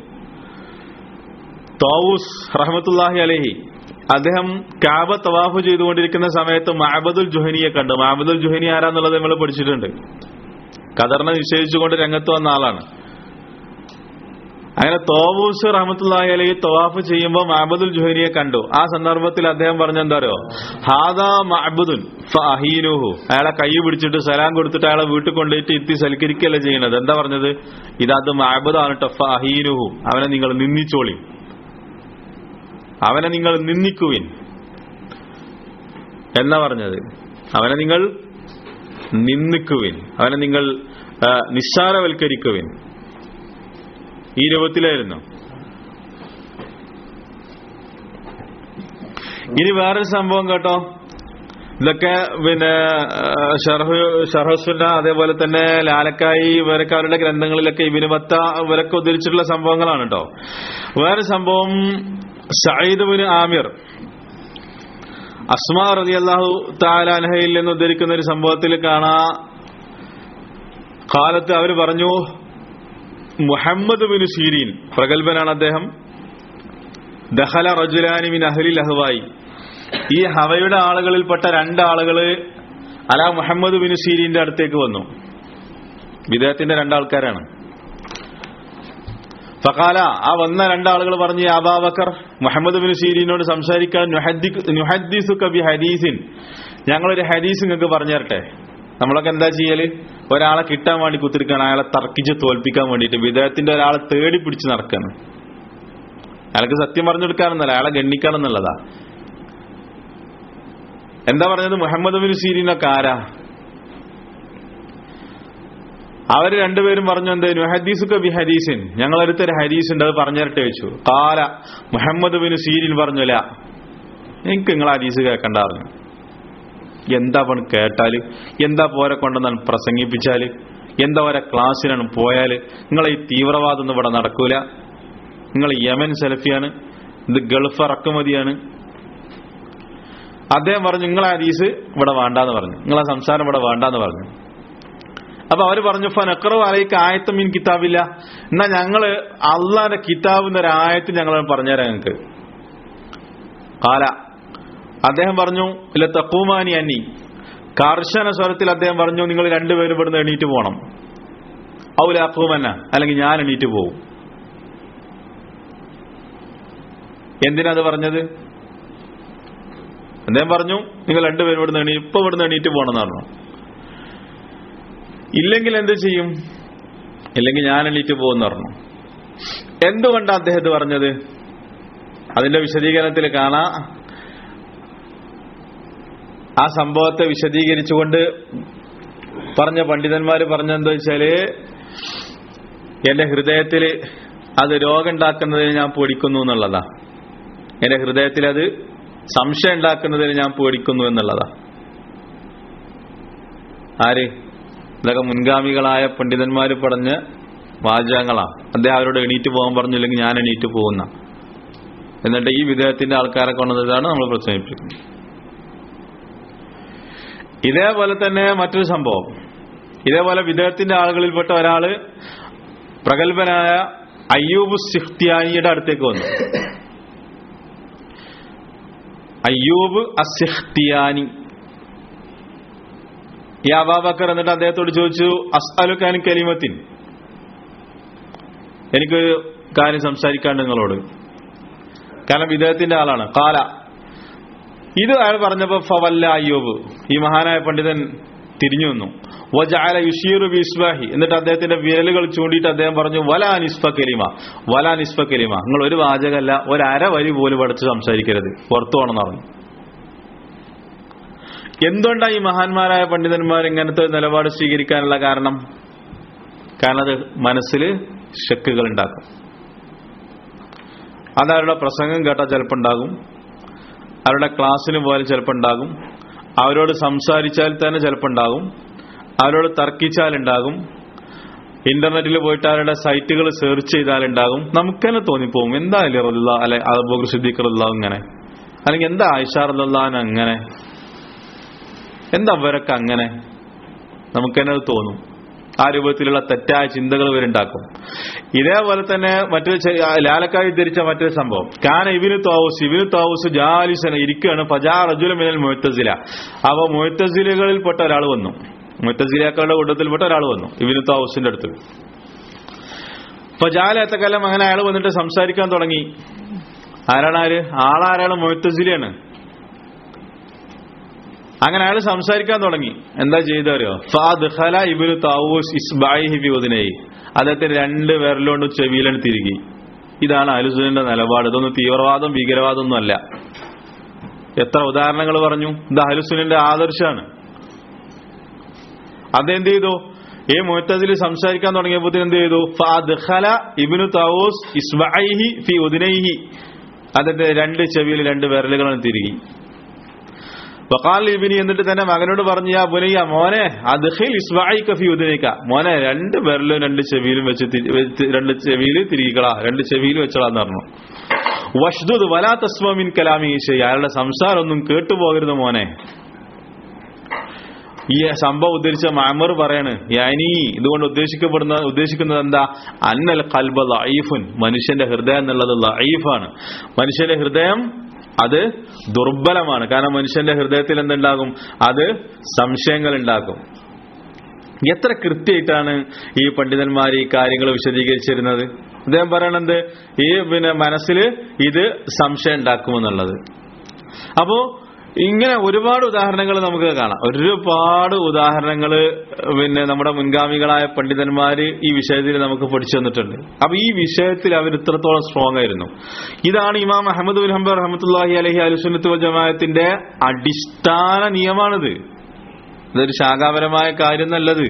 തോവൂസ് റഹമത്തുല്ലാഹി അലഹി അദ്ദേഹം കാബ തവാഫ് ചെയ്തുകൊണ്ടിരിക്കുന്ന സമയത്ത് മഹബദുൽ ജുഹനിയെ കണ്ടു മഹബദുൽ ജുഹനി ആരാന്നുള്ളത് നമ്മൾ പഠിച്ചിട്ടുണ്ട് ഖദറിനെ നിഷേധിച്ചുകൊണ്ട് രംഗത്ത് വന്ന ആളാണ് അങ്ങനെ തോവൂസ് റഹമത്തുല്ലാഹി അലഹി തവാഫ് ചെയ്യുമ്പോൾ മഹബദുൽ ജുഹനിയെ കണ്ടു ആ സന്ദർഭത്തിൽ അദ്ദേഹം പറഞ്ഞെന്താ അറിയോ ഹാദാ മഹബുദുൻ ഫഹീനുഹു അയാളെ കൈ പിടിച്ചിട്ട് സലാം കൊടുത്തിട്ട് അയാളെ വീട്ടിൽ കൊണ്ടുപോയിട്ട് എത്തി സൽക്കരിക്കല്ല ചെയ്യണത് എന്താ പറഞ്ഞത് ഇതത് മഹബുദാണ് കേട്ടോ ഫഹീനുഹു അവനെ നിങ്ങൾ നിന്ദിച്ചോളി അവനെ നിങ്ങൾ നിന്ദിക്കുവിൻ എന്നാ പറഞ്ഞത് അവനെ നിങ്ങൾ നിന്ദിക്കുവിൻ അവനെ നിങ്ങൾ ആ, നിസ്സാരവൽക്കരിക്കുവിൻ ഈ രൂപത്തിലായിരുന്നു ഇനി വേറൊരു സംഭവം കേട്ടോ ഇതൊക്കെ പിന്നെ ആ, ഷർഹ് ഷർഹസുന്ന അതേപോലെ തന്നെ ലാലക്കായി ഇവരൊക്കെ അവരുടെ ഗ്രന്ഥങ്ങളിലൊക്കെ ഇബിനുബത്ത ഇവരൊക്കെ ഉദ്ധരിച്ചിട്ടുള്ള സംഭവങ്ങളാണ് കേട്ടോ വേറെ സംഭവം സയ്യിദ് ബിൻ ആമിർ അസ്മാ റതി അള്ളാഹു താലാൻഹയിൽ നിന്ന് ഉദ്ധരിക്കുന്ന ഒരു സംഭവത്തിൽ കാണാ കാലത്ത് അവർ പറഞ്ഞു മുഹമ്മദ് ബിൻ സീരീൻ പ്രഗത്ഭനാണ് അദ്ദേഹം ദഹല റജുലാനി മിൻ അഹ്ലിൽ അഹ്വായി ഈ ഹവയുടെ ആളുകളിൽപ്പെട്ട രണ്ടാളുകള് അല മുഹമ്മദ് ബിൻ സീരീന്റെ അടുത്തേക്ക് വന്നു വിദേഹത്തിന്റെ രണ്ടാൾക്കാരാണ് ഫഖാല ആ വന്ന രണ്ടാളുകൾ പറഞ്ഞു അബാബക്കർ മുഹമ്മദ് ബിൻ സീരീനോട് സംസാരിക്കാൻ നുഹദ്ദിസുക ബി ഹദീസിൻ ഞങ്ങളൊരു ഹദീസ് നിങ്ങൾക്ക് പറഞ്ഞു തരട്ടെ നമ്മളൊക്കെ എന്താ ചെയ്യല് ഒരാളെ കിട്ടാൻ വേണ്ടി കുത്തിരിക്കണം അയാളെ തർക്കിച്ച് തോൽപ്പിക്കാൻ വേണ്ടിയിട്ട് വിദേഹത്തിന്റെ ഒരാളെ തേടി പിടിച്ച് നടക്കാണ് അയാൾക്ക് സത്യം പറഞ്ഞു കൊടുക്കാനെന്നല്ല അയാളെ ഗണ്ണിക്കാനെന്നുള്ളതാ എന്താ പറഞ്ഞത് മുഹമ്മദ് ബിൻ സീരീനൊക്കെ ആരാ അവര് രണ്ടുപേരും പറഞ്ഞു എന്ത് ഹദീസുക ബി ഹദീസിൻ ഞങ്ങളടുത്തൊരു ഹദീസ് ഉണ്ട് അത് പറഞ്ഞിരട്ടെ വെച്ചു കാല മുഹമ്മദ് ബിൻ സീരിൻ പറഞ്ഞില്ല എനിക്ക് നിങ്ങൾ ഹദീസ് കേൾക്കണ്ട പറഞ്ഞു എന്താ പണി കേട്ടാല് എന്താ പോരെ കൊണ്ടെന്നാണ് പ്രസംഗിപ്പിച്ചാല് എന്താ ഓരോ ക്ലാസ്സിനാണ് പോയാല് നിങ്ങളെ ഈ തീവ്രവാദം ഒന്നും ഇവിടെ നടക്കൂല നിങ്ങൾ യമൻ സെലഫിയാണ് ഇത് ഗൾഫ് ഇറക്കുമതിയാണ് അദ്ദേഹം പറഞ്ഞു നിങ്ങളെ ഹദീസ് ഇവിടെ വേണ്ടാന്ന് പറഞ്ഞു നിങ്ങളെ സംസാരം ഇവിടെ വേണ്ടാന്ന് പറഞ്ഞു അപ്പൊ അവര് പറഞ്ഞു ഫനക്കറു അലൈക്ക് ആയത്തും മീൻ കിതാബില്ല എന്നാ ഞങ്ങള് അള്ളാന്റെ കിതാബിന്റെ ഒരു ആയത്ത് ഞങ്ങൾ പറഞ്ഞുതരാം ഞങ്ങൾക്ക് കാല അദ്ദേഹം പറഞ്ഞു ഇല്ല തക്കൂമാനി അന്നി കർശന സ്വരത്തിൽ അദ്ദേഹം പറഞ്ഞു നിങ്ങൾ രണ്ടുപേരും ഇവിടുന്ന് എണീറ്റ് പോകണം ഔല അക്കൂമന്ന അല്ലെങ്കിൽ ഞാൻ എണീറ്റ് പോകും എന്തിനാ അത് പറഞ്ഞത് അദ്ദേഹം പറഞ്ഞു നിങ്ങൾ രണ്ടുപേരും ഇവിടുന്ന് എണീ ഇപ്പൊ ഇവിടുന്ന് എണീറ്റ് പോകണം എന്ന് പറഞ്ഞു ഇല്ലെങ്കിൽ എന്ത് ചെയ്യും ഇല്ലെങ്കിൽ ഞാൻ എണീറ്റ് പോകുമെന്ന് പറഞ്ഞു എന്തുകൊണ്ടാണ് അദ്ദേഹത്തെ പറഞ്ഞത് അതിന്റെ വിശദീകരണത്തിൽ കാണാം ആ സംഭവത്തെ വിശദീകരിച്ചുകൊണ്ട് പറഞ്ഞ പണ്ഡിതന്മാര് പറഞ്ഞെന്താ വെച്ചാല് എന്റെ ഹൃദയത്തിൽ അത് രോഗമുണ്ടാക്കുന്നതിന് ഞാൻ പേടിക്കുന്നു എന്നുള്ളതാ എന്റെ ഹൃദയത്തിൽ അത് സംശയം ഉണ്ടാക്കുന്നതിന് ഞാൻ പേടിക്കുന്നു എന്നുള്ളതാ ആര് ഇതൊക്കെ മുൻഗാമികളായ പണ്ഡിതന്മാര് പറഞ്ഞ വാചകങ്ങളാ അദ്ദേഹം അവരോട് എണീറ്റ് പോകാൻ പറഞ്ഞില്ലെങ്കിൽ ഞാൻ എണീറ്റ് പോകുന്ന എന്നിട്ട് ഈ വിദേഹത്തിന്റെ ആൾക്കാരെ കൊണ്ടതാണ് നമ്മൾ പ്രശ്നിപ്പിക്കുന്നത് ഇതേപോലെ തന്നെ മറ്റൊരു സംഭവം ഇതേപോലെ വിദേഹത്തിന്റെ ആളുകളിൽപ്പെട്ട ഒരാള് പ്രഗത്ഭനായ അയ്യൂബ് സിഖ്തിയാനിയുടെ അടുത്തേക്ക് വന്നു അയ്യൂബ് അസിഖ്തിയാനി ഈ അബാബക്കർ എന്നിട്ട് അദ്ദേഹത്തോട് ചോദിച്ചു അസ്അലുഖാൻ കലിമത്തിൻ എനിക്കൊരു കാര്യം സംസാരിക്കാണ്ട് നിങ്ങളോട് കാരണം വിദേഹത്തിന്റെ ആളാണ് കാല ഇത് അയാൾ പറഞ്ഞപ്പോ ഫവല്ല അയ്യൂബ് ഈ മഹാനായ പണ്ഡിതൻ തിരിഞ്ഞു വന്നു വജാല യുഷീറു ബിസ്വാഹി എന്നിട്ട് അദ്ദേഹത്തിന്റെ വിരലുകൾ ചൂണ്ടിയിട്ട് അദ്ദേഹം പറഞ്ഞു വലാ നിസ്ഫ കലിമ വലാ നിസ്ഫ കലിമ നിങ്ങൾ ഒരു വാചകമല്ല ഒരു അര വരി പോലും പഠിച്ച് സംസാരിക്കരുത് പുറത്തു പോകണമെന്ന് പറഞ്ഞു എന്തുകൊണ്ടാണ് ഈ മഹാന്മാരായ പണ്ഡിതന്മാർ ഇങ്ങനത്തെ നിലപാട് സ്വീകരിക്കാനുള്ള കാരണം കാരണം അത് മനസ്സിൽ ഷെക്കുകൾ ഉണ്ടാക്കും അത് അവരുടെ പ്രസംഗം കേട്ടാൽ ചിലപ്പോൾ ഉണ്ടാകും അവരുടെ ക്ലാസ്സിന് പോയാൽ ചിലപ്പോൾ ഉണ്ടാകും അവരോട് സംസാരിച്ചാൽ തന്നെ ചിലപ്പോൾ ഉണ്ടാകും അവരോട് തർക്കിച്ചാൽ ഉണ്ടാകും ഇന്റർനെറ്റിൽ പോയിട്ട് അവരുടെ സൈറ്റുകൾ സെർച്ച് ചെയ്താൽ ഉണ്ടാകും നമുക്ക് തന്നെ തോന്നിപ്പോവും എന്താ അലിറുള്ള അല്ലെ അബൂബക്കർ സിദ്ദീഖറുള്ള ഇങ്ങനെ അല്ലെങ്കിൽ എന്താ ആയിഷാറുല്ലാൻ അങ്ങനെ എന്താ അവരൊക്കെ അങ്ങനെ നമുക്ക് തന്നെ അത് തോന്നും ആ രൂപത്തിലുള്ള തെറ്റായ ചിന്തകൾ ഇവരുണ്ടാക്കും ഇതേപോലെ തന്നെ മറ്റൊരു ചെ- ലാലക്കായി ധരിച്ച മറ്റൊരു സംഭവം കാന ഇബിനു താവൂസ് ഇബിനു താവൂസ് ജാലിസന ഇരിക്കുകയാണ് ഫജാ റജുല മിനൽ മുഴത്തസില അപ്പൊ മുഴത്തസിലുകളിൽപ്പെട്ട ഒരാൾ വന്നു മുഴത്തസിലാക്കളുടെ കൂട്ടത്തിൽപ്പെട്ട ഒരാൾ വന്നു ഇബിനു താവൂസിന്റെ അടുത്ത് ഫജാലത്തക്കാലം അങ്ങനെ അയാൾ വന്നിട്ട് സംസാരിക്കാൻ തുടങ്ങി ആരാണ് ആര് ആളാരാണ് മുഴത്തസിലാണ് അങ്ങനെ അയാൾ സംസാരിക്കാൻ തുടങ്ങി എന്താ ചെയ്തറിയോ ഫാദ്ഖല ഇബ്നു താവൂസ് ഇസ്ബായിഹി ഫി ഉദ്നൈ അദ്ദേഹത്തിന് രണ്ട് വിരലുകൊണ്ട് ചെവിയിലാണ് തിരികി ഇതാണ് അലുസുലിന്റെ നിലപാട് ഇതൊന്നും തീവ്രവാദം ഭീകരവാദം ഒന്നും അല്ല എത്ര ഉദാഹരണങ്ങൾ പറഞ്ഞു ഇത് അഹലുസുലിന്റെ ആദർശാണ് അതെന്ത് ചെയ്തു ഈ മുഹത്തതിൽ സംസാരിക്കാൻ തുടങ്ങിയപ്പോൾ എന്ത് ചെയ്തു ഫാദ്ഖല ഇബ്നു താവൂസ് ഇസ്ബായിഹി ഫി ഉദ്നൈഹി അദ്ദേഹത്തെ രണ്ട് ചെവിയിൽ രണ്ട് വിരലുകളാണ് തിരികി വക്കാൽ ഇബിനി എന്നിട്ട് തന്നെ മകനോട് പറഞ്ഞു യാ ബുനയ്യ മോനെ അദ്ഖിൽ ഇസ്ബായിക ഫി ഉദനിക മോനെ രണ്ട് വിരലും രണ്ട് ചെവിയിലും വെച്ച് തി- വെച്ച് രണ്ട് ചെവിയിൽ തിരികളാ രണ്ട് ചെവിയിൽ വെച്ചളാന്ന് പറഞ്ഞു വഷ്ദുദ് വലാ തസ്മമിൻ കലാമി ഈശ അയാളുടെ സംസാരം ഒന്നും കേട്ടുപോകരുത് മോനെ ഈ സംഭവം ഉദ്ധരിച്ച മാമർ പറയാണ് യാനി ഇതുകൊണ്ട് ഉദ്ദേശിക്കപ്പെടുന്ന ഉദ്ദേശിക്കുന്നത് എന്താ അന്നൽ കൽബ ലൈഫുൻ മനുഷ്യന്റെ ഹൃദയം എന്നുള്ളത് ലൈഫാണ് മനുഷ്യന്റെ ഹൃദയം അത് ദുർബലമാണ് കാരണം മനുഷ്യന്റെ ഹൃദയത്തിൽ എന്തുണ്ടാകും അത് സംശയങ്ങൾ ഉണ്ടാക്കും എത്ര കൃത്യമായിട്ടാണ് ഈ പണ്ഡിതന്മാർ ഈ കാര്യങ്ങൾ വിശദീകരിച്ചിരുന്നത് അദ്ദേഹം പറയണത് ഈ പിന്നെ മനസ്സിൽ ഇത് സംശയം ഉണ്ടാക്കുമെന്നുള്ളത് അപ്പോ ഇങ്ങനെ ഒരുപാട് ഉദാഹരണങ്ങൾ നമുക്ക് കാണാം ഒരുപാട് ഉദാഹരണങ്ങൾ പിന്നെ നമ്മുടെ മുൻഗാമികളായ പണ്ഡിതന്മാര് ഈ വിഷയത്തിൽ നമുക്ക് പഠിച്ചു തന്നിട്ടുണ്ട് അപ്പൊ ഈ വിഷയത്തിൽ അവർ ഇത്രത്തോളം സ്ട്രോങ് ആയിരുന്നു ഇതാണ് ഇമാം അഹമ്മദ് ബിൻ ഹംബർ റഹമത്തുല്ലാഹി അലഹി അലുസുന്നത്ത് വൽ ജമാഅത്തിന്റെ അടിസ്ഥാന നിയമാണിത് ഇതൊരു ശാഖാപരമായ കാര്യം നല്ലത്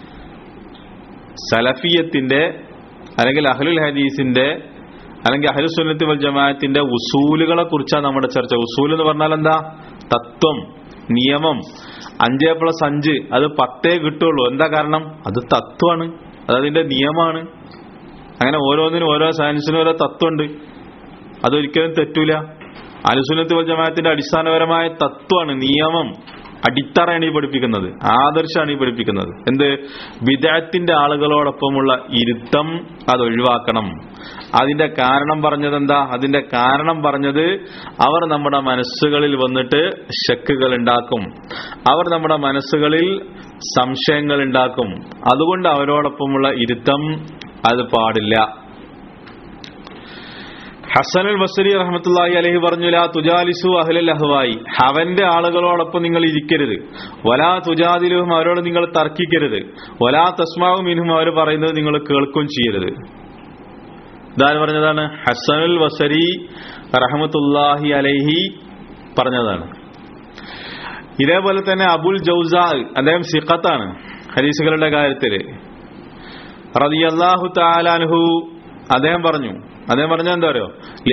സലഫിയത്തിന്റെ അല്ലെങ്കിൽ അഹ്ലുൽ ഹദീസിന്റെ അല്ലെങ്കിൽ അഹ്ലു സുന്നത്തി വൽ ജമാഅത്തിന്റെ ഉസൂലുകളെ കുറിച്ചാണ് നമ്മുടെ ചർച്ച ഉസൂൽ എന്ന് പറഞ്ഞാൽ എന്താ തത്വം നിയമം അഞ്ച് പ്ലസ് അഞ്ച് അത് പത്തേ കിട്ടുള്ളൂ എന്താ കാരണം അത് തത്വമാണ് അത് അതിന്റെ നിയമമാണ് അങ്ങനെ ഓരോന്നിനും ഓരോ സയൻസിനും ഓരോ തത്വമുണ്ട് അതൊരിക്കലും തെറ്റൂല അലുസുന്നത്ത് വൽ ജമാഅത്തിന്റെ അടിസ്ഥാനപരമായ തത്വമാണ് നിയമം അടിത്തറയാണ് ഈ പഠിപ്പിക്കുന്നത് ആദർശമാണ് ഈ പഠിപ്പിക്കുന്നത് എന്ത് വിദഗ്ധത്തിന്റെ ആളുകളോടൊപ്പമുള്ള ഇരുത്തം അത് ഒഴിവാക്കണം അതിന്റെ കാരണം പറഞ്ഞത് എന്താ അതിന്റെ കാരണം പറഞ്ഞത് അവർ നമ്മുടെ മനസ്സുകളിൽ വന്നിട്ട് ശക്കുകൾ ഉണ്ടാക്കും അവർ നമ്മുടെ മനസ്സുകളിൽ സംശയങ്ങൾ ഉണ്ടാക്കും അതുകൊണ്ട് അവരോടൊപ്പമുള്ള ഇരുത്തം അത് പാടില്ല ഹസനുൽ ബസരി റഹ്മത്തുള്ളാഹി അലഹി പറഞ്ഞു ലാ തുജാലിസു അഹ്ലൽ അഹ്വായി അവന്റെ ആളുകളോടൊപ്പം നിങ്ങൾ ഇരിക്കരുത് വലാ തുജാദിലുഹും അവരോട് നിങ്ങൾ തർക്കിക്കരുത് വലാ തസ്മാവും മിൻഹും അവർ പറയുന്നത് നിങ്ങൾ കേൾക്കുകയും ചെയ്യരുത് ഇതാര് പറഞ്ഞതാണ് ഹസനുൽ ബസരി റഹ്മത്തുള്ളാഹി അലൈഹി പറഞ്ഞതാണ് ഇതേപോലെ തന്നെ അബുൽ ജൗസാ അദ്ദേഹം സിഖത്താണ് ഹരീസുകളുടെ കാര്യത്തില് റളിയല്ലാഹു തആലാൻഹു അദ്ദേഹം പറഞ്ഞു അദ്ദേഹം പറഞ്ഞ എന്താ പറയോ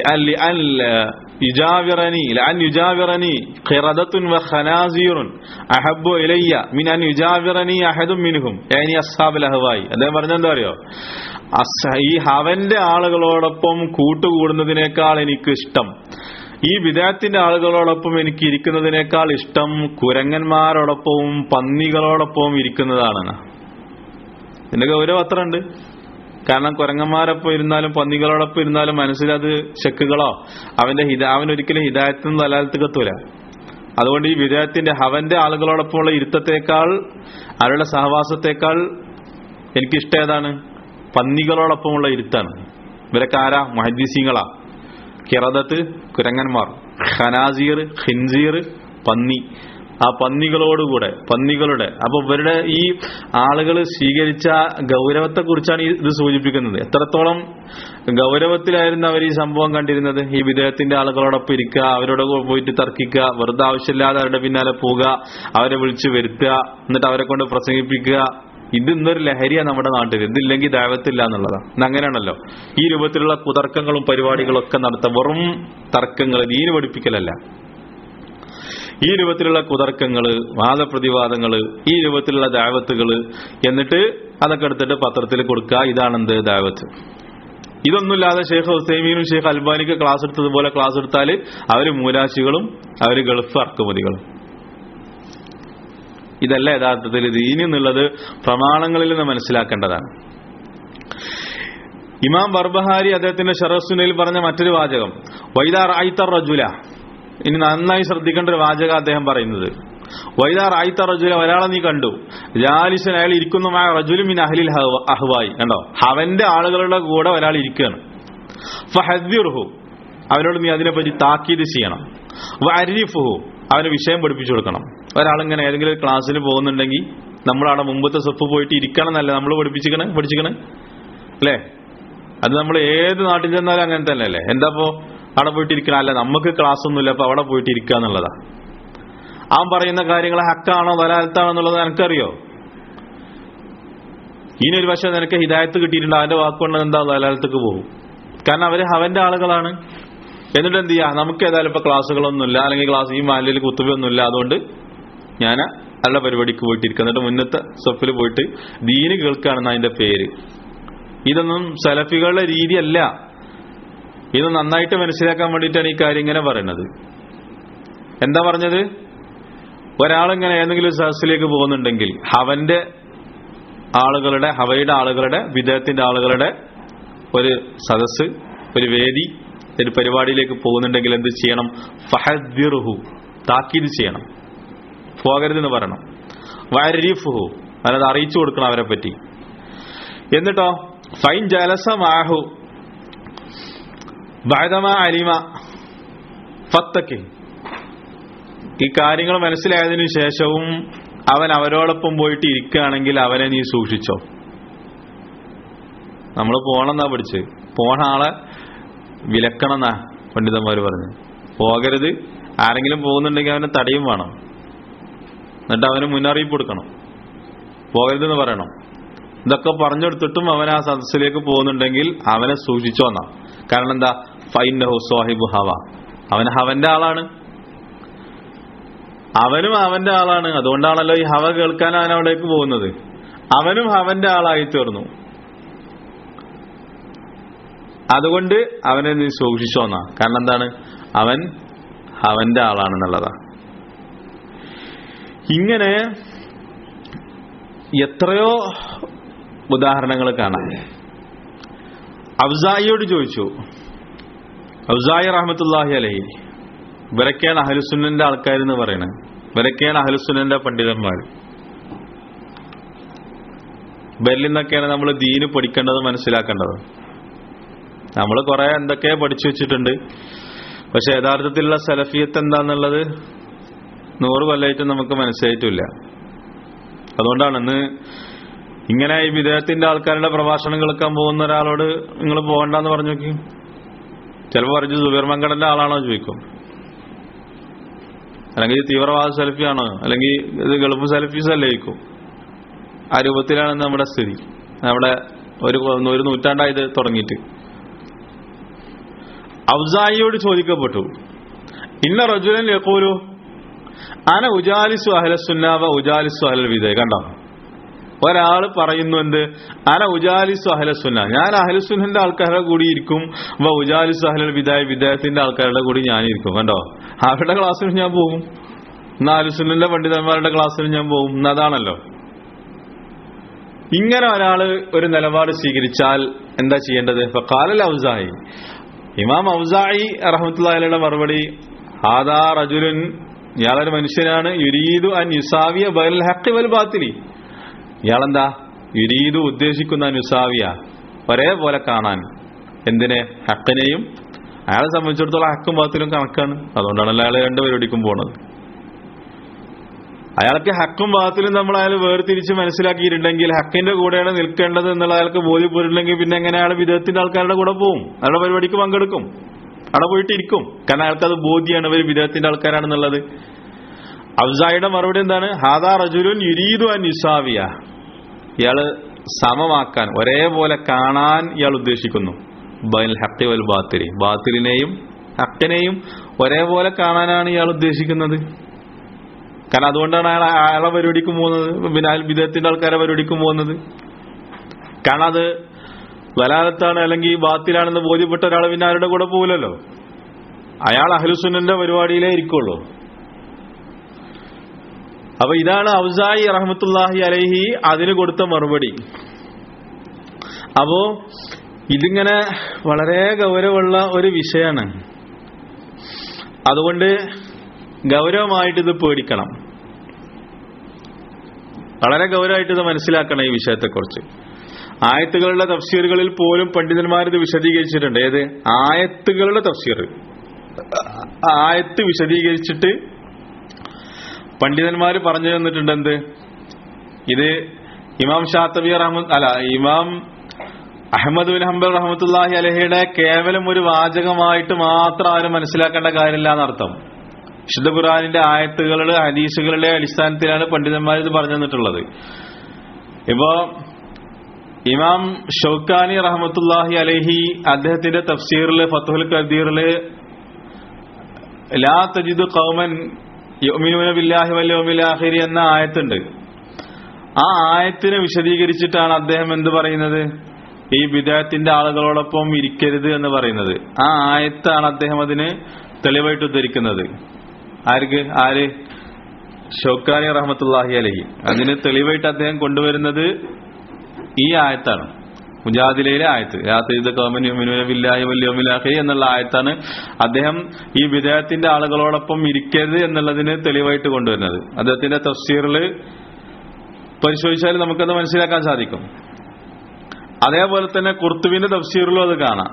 യുജാവിറനി ലഅൻ യുജാവിറനി ഖിറദത്തുൻ വ ഖനാസിറുൻ അഹബ്ബു ഇലയ്യ മിൻ അൻ യുജാവിറനി അഹദും മിൻഹും യാനി അസ്ഹാബുൽ അഹ്വായി അദ്ദേഹം പറഞ്ഞ എന്താ പറയോ അസ്- ഈ അവന്റെ ആളുകളോടൊപ്പം കൂട്ടുകൂടുന്നതിനേക്കാൾ എനിക്ക് ഇഷ്ടം ഈ വിദേഹത്തിന്റെ ആളുകളോടൊപ്പം എനിക്ക് ഇരിക്കുന്നതിനേക്കാൾ ഇഷ്ടം കുരങ്ങന്മാരോടൊപ്പവും പന്നികളോടൊപ്പവും ഇരിക്കുന്നതാണ് ഇതിന്റെ ഗൗരവം അത്ര ഉണ്ട് കാരണം കുരങ്ങന്മാരൊപ്പം ഇരുന്നാലും പന്നികളോടൊപ്പം ഇരുന്നാലും മനസ്സിലത് ചെക്കുകളോ അവന്റെ ഹിത അവൻ ഒരിക്കലും ഹിദായത്തിൽ നിന്ന് തലാലത്ത് അതുകൊണ്ട് ഈ വിദേഹത്തിന്റെ അവന്റെ ആളുകളോടൊപ്പമുള്ള ഇരുത്തത്തേക്കാൾ അവരുടെ സഹവാസത്തേക്കാൾ എനിക്കിഷ്ടം ഏതാണ് പന്നികളോടൊപ്പമുള്ള ഇരുത്താണ് ഇവരൊക്കെ ആരാ മഹദ്ദീസിങ്ങളാ കിറദത്ത് കുരങ്ങന്മാർ ഖനാസീർ ഖിൻസീർ പന്നി ആ പന്നികളോടുകൂടെ പന്നികളുടെ അപ്പൊ ഇവരുടെ ഈ ആളുകൾ സ്വീകരിച്ച ഗൗരവത്തെ കുറിച്ചാണ് ഇത് സൂചിപ്പിക്കുന്നത് എത്രത്തോളം ഗൗരവത്തിലായിരുന്നു അവർ ഈ സംഭവം കണ്ടിരുന്നത് ഈ വിദേഹത്തിന്റെ ആളുകളോടൊപ്പം ഇരിക്കുക അവരോട് പോയിട്ട് തർക്കിക്കുക വെറുതെ ആവശ്യമില്ലാതെ അവരുടെ പിന്നാലെ പോവുക അവരെ വിളിച്ചു വരുത്തുക എന്നിട്ട് അവരെ കൊണ്ട് പ്രസംഗിപ്പിക്കുക ഇത് ഇന്നൊരു ലഹരിയാണ് നമ്മുടെ നാട്ടിൽ ഇതില്ലെങ്കിൽ ദൈവത്തില്ല എന്നുള്ളതാണ് ഇന്ന് അങ്ങനെയാണല്ലോ ഈ രൂപത്തിലുള്ള കുതർക്കങ്ങളും പരിപാടികളും ഒക്കെ നടത്താം വെറും തർക്കങ്ങൾ ദീന് പഠിപ്പിക്കലല്ല ഈ രൂപത്തിലുള്ള കുതർക്കങ്ങള് വാദപ്രതിവാദങ്ങള് ഈ രൂപത്തിലുള്ള ദാവത്തുകള് എന്നിട്ട് അതൊക്കെ എടുത്തിട്ട് പത്രത്തിൽ കൊടുക്കുക ഇതാണെന്ത് ദാവത്ത് ഇതൊന്നുമില്ലാതെ ഷെയ്ഖ് ഹുസൈമീനും ഷെയ്ഖ് അൽബാനിക്ക് ക്ലാസ് എടുത്തതുപോലെ ക്ലാസ് എടുത്താൽ അവര് മൂലാശികളും അവര് ഗൾഫ് അർക്കുമതികളും ഇതല്ല യഥാർത്ഥത്തിൽ ദീൻ എന്നുള്ളത് പ്രമാണങ്ങളിൽ നിന്ന് മനസ്സിലാക്കേണ്ടതാണ് ഇമാം ബർബഹാരി അദ്ദേഹത്തിന്റെ ഷറസുനയിൽ പറഞ്ഞ മറ്റൊരു വാചകം വൈദാർ ആയിത്തർ റജുല ഇനി നന്നായി ശ്രദ്ധിക്കേണ്ട ഒരു വാചക അദ്ദേഹം പറയുന്നത് വൈദാർ ആയിത്തർ റജുല ഒരാളെ നീ കണ്ടു ജാലിസൻ അയാൾ ഇരിക്കുന്നമായ റജുലും ഇൻ അഹ്ലിൽ ഹവ- അഹ്വായി കണ്ടോ അവന്റെ ആളുകളുടെ കൂടെ ഒരാൾ ഇരിക്കുകയാണ് ഫഹദ്ദിർഹു അവനോട് നീ അതിനെപ്പറ്റി താക്കീത് ചെയ്യണം വരിഫുഹു അവന് വിഷയം പഠിപ്പിച്ചു കൊടുക്കണം ഒരാളിങ്ങനെ ഏതെങ്കിലും ഒരു ക്ലാസ്സിൽ പോകുന്നുണ്ടെങ്കിൽ നമ്മളവിടെ മുമ്പത്തെ സെഫ് പോയിട്ട് ഇരിക്കണം എന്നല്ല നമ്മൾ പഠിപ്പിച്ചിക്കണേ പഠിച്ചിക്കണേ അല്ലേ അത് നമ്മൾ ഏത് നാട്ടിൽ ചെന്നാലും അങ്ങനെ തന്നെ അല്ലേ എന്താ ഇപ്പോ അവിടെ പോയിട്ട് ഇരിക്കണം അല്ല നമുക്ക് ക്ലാസ് ഒന്നുമില്ല അപ്പൊ അവിടെ പോയിട്ട് ഇരിക്കുക എന്നുള്ളതാ അവൻ പറയുന്ന കാര്യങ്ങൾ ഹക്കാണോ വലാലത്താണോ എന്നുള്ളത് എനിക്കറിയോ ഇനിയൊരു പക്ഷെ നിനക്ക് ഹിദായത്ത് കിട്ടിയിട്ടുണ്ട് അവന്റെ വാക്കുകൊണ്ട് എന്താ വലാലത്തേക്ക് പോകും കാരണം അവര് അവന്റെ ആളുകളാണ് എന്നിട്ട് എന്ത് ചെയ്യാ നമുക്ക് ഏതായാലും ഇപ്പൊ ക്ലാസ്സുകളൊന്നുമില്ല അല്ലെങ്കിൽ ക്ലാസ് ഈ മാലിൽ കുത്തുബൊന്നുമില്ല അതുകൊണ്ട് ഞാൻ നല്ല പരിപാടിക്ക് പോയിട്ടിരിക്കുക എന്നിട്ട് മുന്നത്തെ സഫിൽ പോയിട്ട് ദീന് കേൾക്കുകയാണെന്ന് അതിന്റെ പേര് ഇതൊന്നും സലഫികളുടെ രീതിയല്ല ഇത് നന്നായിട്ട് മനസ്സിലാക്കാൻ വേണ്ടിയിട്ടാണ് ഈ കാര്യം ഇങ്ങനെ പറയുന്നത് എന്താ പറഞ്ഞത് ഒരാളിങ്ങനെ ഏതെങ്കിലും ഒരു സദസ്സിലേക്ക് പോകുന്നുണ്ടെങ്കിൽ അവന്റെ ആളുകളുടെ ഹവയുടെ ആളുകളുടെ വിദേഹത്തിന്റെ ആളുകളുടെ ഒരു സദസ്സ് ഒരു വേദി ഒരു പരിപാടിയിലേക്ക് പോകുന്നുണ്ടെങ്കിൽ എന്ത് ചെയ്യണം ഫഹദ്ദിറുഹു താക്കീത് ചെയ്യണം പോകരുതെന്ന് പറയണം വരീഫുഹു അതായത് അറിയിച്ചു കൊടുക്കണം അവരെ പറ്റി എന്നിട്ടോ ഫൈൻ ജലസ മാഹു ബഅദമ അലിമ ഫത്തക്ക് ഈ കാര്യങ്ങൾ മനസ്സിലായതിനു ശേഷവും അവൻ അവരോടൊപ്പം പോയിട്ട് ഇരിക്കുകയാണെങ്കിൽ അവനെ നീ സൂക്ഷിച്ചോ നമ്മൾ പോണെന്നാ പഠിച്ച് പോണ ആളെ വിലക്കണമെന്നാ പണ്ഡിതന്മാർ പറഞ്ഞു പോകരുത് ആരെങ്കിലും പോകുന്നുണ്ടെങ്കിൽ അവനെ തടയും വേണം എന്നിട്ട് അവന് മുന്നറിയിപ്പ് കൊടുക്കണം പോകരുതെന്ന് പറയണം ഇതൊക്കെ പറഞ്ഞെടുത്തിട്ടും അവൻ ആ സദസ്സിലേക്ക് പോകുന്നുണ്ടെങ്കിൽ അവനെ സൂക്ഷിച്ചോന്നാ കാരണം എന്താ ഫൈനഹു സാഹിബു ഹവ അവൻ അവന്റെ ആളാണ് അവനും അവന്റെ ആളാണ് അതുകൊണ്ടാണല്ലോ ഈ ഹവ കേൾക്കാൻ അവൻ അവിടേക്ക് പോകുന്നത് അവനും അവന്റെ ആളായി തീർന്നു അതുകൊണ്ട് അവനെ നീ സൂക്ഷിച്ചോന്നാ കാരണം എന്താണ് അവൻ അവന്റെ ആളാണെന്നുള്ളതാ ഇങ്ങനെ എത്രയോ ഉദാഹരണങ്ങൾ കാണാം അഫ്സായിയോട് ചോദിച്ചു അഫ്സായി റഹമത്തുല്ലാഹി അലഹി ഇവരൊക്കെയാണ് അഹലുസുന്നന്റെ ആൾക്കാരെന്ന് പറയണത് ഇവരൊക്കെയാണ് അഹലുസുന്നന്റെ പണ്ഡിതന്മാർ ഇവരിൽ നിന്നൊക്കെയാണ് നമ്മൾ ദീന് പഠിക്കേണ്ടത് മനസ്സിലാക്കേണ്ടത് നമ്മൾ കുറെ എന്തൊക്കെ പഠിച്ചു വെച്ചിട്ടുണ്ട് പക്ഷെ യഥാർത്ഥത്തിലുള്ള സലഫിയത്ത് എന്താന്നുള്ളത് നൂറ് കൊല്ലമായിട്ടും നമുക്ക് മനസ്സിലായിട്ടില്ല അതുകൊണ്ടാണ് ഇന്ന് ഇങ്ങനെ ഈ വിദേഹത്തിന്റെ ആൾക്കാരുടെ പ്രഭാഷണം കേൾക്കാൻ പോകുന്ന ഒരാളോട് നിങ്ങൾ പോകണ്ടെന്ന് പറഞ്ഞു നോക്കി ചിലപ്പോൾ പറഞ്ഞു സുബീർ മങ്കടന്റെ ആളാണോ ചോദിക്കും അല്ലെങ്കിൽ തീവ്രവാദ സെൽഫിയാണോ അല്ലെങ്കിൽ ഇത് ഗൾഫ് സെൽഫീസ് അല്ലേ ചോദിക്കും ആ രൂപത്തിലാണ് നമ്മുടെ സ്ഥിതി നമ്മുടെ ഒരു ഒരു നൂറ്റാണ്ടായി ഇത് തുടങ്ങിയിട്ട് ഔസായിയോട് ചോദിക്കപ്പെട്ടു ഇന്ന റജുലൻ യക്കൂലു അന ഉജാലിസു അഹലസുന്നാവ ഉജാലിസു അഹലൽ വിദയ കണ്ടോ ഒരാൾ പറയുന്നു എന്ത് അന ഉജാലിസു അഹലസുന്ന ഞാൻ അഹലസുന്നന്റെ ആൾക്കാരുടെ കൂടി ഇരിക്കും വ ഉജാലിസു അഹലൽ വിദായ വിദേഹത്തിന്റെ ആൾക്കാരുടെ കൂടി ഞാനിരിക്കും കണ്ടോ അവരുടെ ക്ലാസ്സിൽ ഞാൻ പോകും എന്നാ അഹലുസുന്നന്റെ പണ്ഡിതന്മാരുടെ ക്ലാസ്സിൽ ഞാൻ പോകും എന്നാ അതാണല്ലോ ഇങ്ങനെ ഒരാള് ഒരു നിലപാട് സ്വീകരിച്ചാൽ എന്താ ചെയ്യേണ്ടത് ഇപ്പൊ കാലൽ ഔസായി ഇമാം ഔസായി റഹമത്തുള്ളയുടെ മറുപടി ഹാദാ റജുലുൻ ഇയാളൊരു മനുഷ്യനാണ് യുരീദു അൻ യുസാവിയ ബൽ ഹക്കി വൽ ബാത്തിലി ഇയാളെന്താ യുരീദു ഉദ്ദേശിക്കുന്ന നുസാവിയ ഒരേപോലെ കാണാൻ എന്തിനെ ഹക്കിനെയും അയാളെ സംബന്ധിച്ചിടത്തോളം ഹക്കും ബാത്തിലും കണക്കാണ് അതുകൊണ്ടാണല്ലോ അയാൾ രണ്ട് പരിപാടിക്കും പോണത് അയാൾക്ക് ഹക്കും ബാത്തിലും നമ്മൾ അയാൾ വേർതിരിച്ച് മനസ്സിലാക്കിയിട്ടുണ്ടെങ്കിൽ ഹക്കിന്റെ കൂടെയാണ് നിൽക്കേണ്ടത് എന്നുള്ള അയാൾക്ക് ബോധ്യപ്പെട്ടിട്ടുണ്ടെങ്കിൽ പിന്നെ എങ്ങനെ അയാൾ വിധത്തിന്റെ ആൾക്കാരുടെ കൂടെ പോവും അയാളുടെ പരിപാടിക്ക് പങ്കെടുക്കും അവിടെ പോയിട്ട് ഇരിക്കും കാരണം അയാൾക്ക് അത് ബോധ്യമാണ് ഇവർ വിധത്തിന്റെ ആൾക്കാരാണെന്നുള്ളത് അഫ്സായിയുടെ മറുപടി എന്താണ് ഹാദാ റജുലുൻ യുരീദു അൻ യുസാവിയ ഇയാള് സമമാക്കാൻ ഒരേപോലെ കാണാൻ ഇയാൾ ഉദ്ദേശിക്കുന്നു ബൈൽ ഹക്കി വൽ ബാത്തിരി ബാത്തിലിനെയും ഹക്കിനെയും ഒരേപോലെ കാണാനാണ് ഇയാൾ ഉദ്ദേശിക്കുന്നത് കാരണം അതുകൊണ്ടാണ് അയാൾ അയാളെ പരിപാടിക്ക് പോകുന്നത് പിന്നെ അയാൾ വിദേഹത്തിന്റെ ആൾക്കാരെ പരിപാടിക്ക് പോകുന്നത് കാരണം അത് വലാലത്താണ് അല്ലെങ്കിൽ ബാത്തിലാണെന്ന് ബോധ്യപ്പെട്ട ഒരാൾ പിന്നെ ആരുടെ കൂടെ പോകില്ലല്ലോ അയാൾ അഹ്ലുസുന്നന്റെ പരിപാടിയിലേ ഇരിക്കുള്ളൂ അപ്പൊ ഇതാണ് ഔസായി റഹമത്തുല്ലാഹി അലൈഹി അതിന് കൊടുത്ത മറുപടി അപ്പോ ഇതിങ്ങനെ വളരെ ഗൗരവമുള്ള ഒരു വിഷയമാണ് അതുകൊണ്ട് ഗൗരവമായിട്ട് ഇത് പേടിക്കണം വളരെ ഗൗരവമായിട്ട് ഇത് മനസ്സിലാക്കണം ഈ വിഷയത്തെക്കുറിച്ച് ആയത്തുകളുടെ തഫ്സീറുകളിൽ പോലും പണ്ഡിതന്മാർ ഇത് വിശദീകരിച്ചിട്ടുണ്ട് ഏത് ആയത്തുകളുടെ തഫ്സീർ ആയത്ത് വിശദീകരിച്ചിട്ട് പണ്ഡിതന്മാർ പറഞ്ഞു തന്നിട്ടുണ്ട് എന്ത് ഇത് ഇമാം ഷാത്തബി റഹ്മദ് അല്ല ഇമാം അഹമ്മദ് ബിൻ ഹംബൽ റഹമത്തുല്ലാഹി അലഹയുടെ കേവലം ഒരു വാചകമായിട്ട് മാത്രം ആരും മനസ്സിലാക്കേണ്ട കാര്യമില്ല എന്നർത്ഥം വിശുദ്ധ ഖുറാനിന്റെ ആയത്തുകളുടെ ഹദീസുകളുടെ അടിസ്ഥാനത്തിലാണ് പണ്ഡിതന്മാർ ഇത് പറഞ്ഞു തന്നിട്ടുള്ളത് ഇപ്പോ ഇമാം ഷൗക്കാനി റഹമത്തുല്ലാഹി അലഹി അദ്ദേഹത്തിന്റെ തഫ്സീറില് ഫത്തുൽ ഖദീറില് ലാ തജിദ് കൗമൻ യുമിനുന ബില്ലാഹി വൽ യൗമിൽ ആഖിരി എന്ന ആയത്തുണ്ട് ആ ആയത്തിനെ വിശദീകരിച്ചിട്ടാണ് അദ്ദേഹം എന്ത് പറയുന്നത് ഈ വിദേഹത്തിന്റെ ആളുകളോടൊപ്പം ഇരിക്കരുത് എന്ന് പറയുന്നത് ആ ആയത്താണ് അദ്ദേഹം അതിന് തെളിവായിട്ട് ഉദ്ധരിക്കുന്നത് ആർക്ക് ആര് ഷോക്കാനി റഹമത്തുല്ലാഹി അലഹി അതിന് തെളിവായിട്ട് അദ്ദേഹം കൊണ്ടുവരുന്നത് ഈ ആയത്താണ് മുജാദിലയിലെ ആയത്ത് യാത്ര കൗമനിലാഹി എന്നുള്ള ആയത്താണ് അദ്ദേഹം ഈ വിദേഹത്തിന്റെ ആളുകളോടൊപ്പം ഇരിക്കരുത് എന്നുള്ളതിന് തെളിവായിട്ട് കൊണ്ടുവരുന്നത് അദ്ദേഹത്തിന്റെ തഫ്സീറിൽ പരിശോധിച്ചാൽ നമുക്കത് മനസ്സിലാക്കാൻ സാധിക്കും അതേപോലെ തന്നെ കുർത്തുവിന്റെ തഫ്സീറിലും അത് കാണാം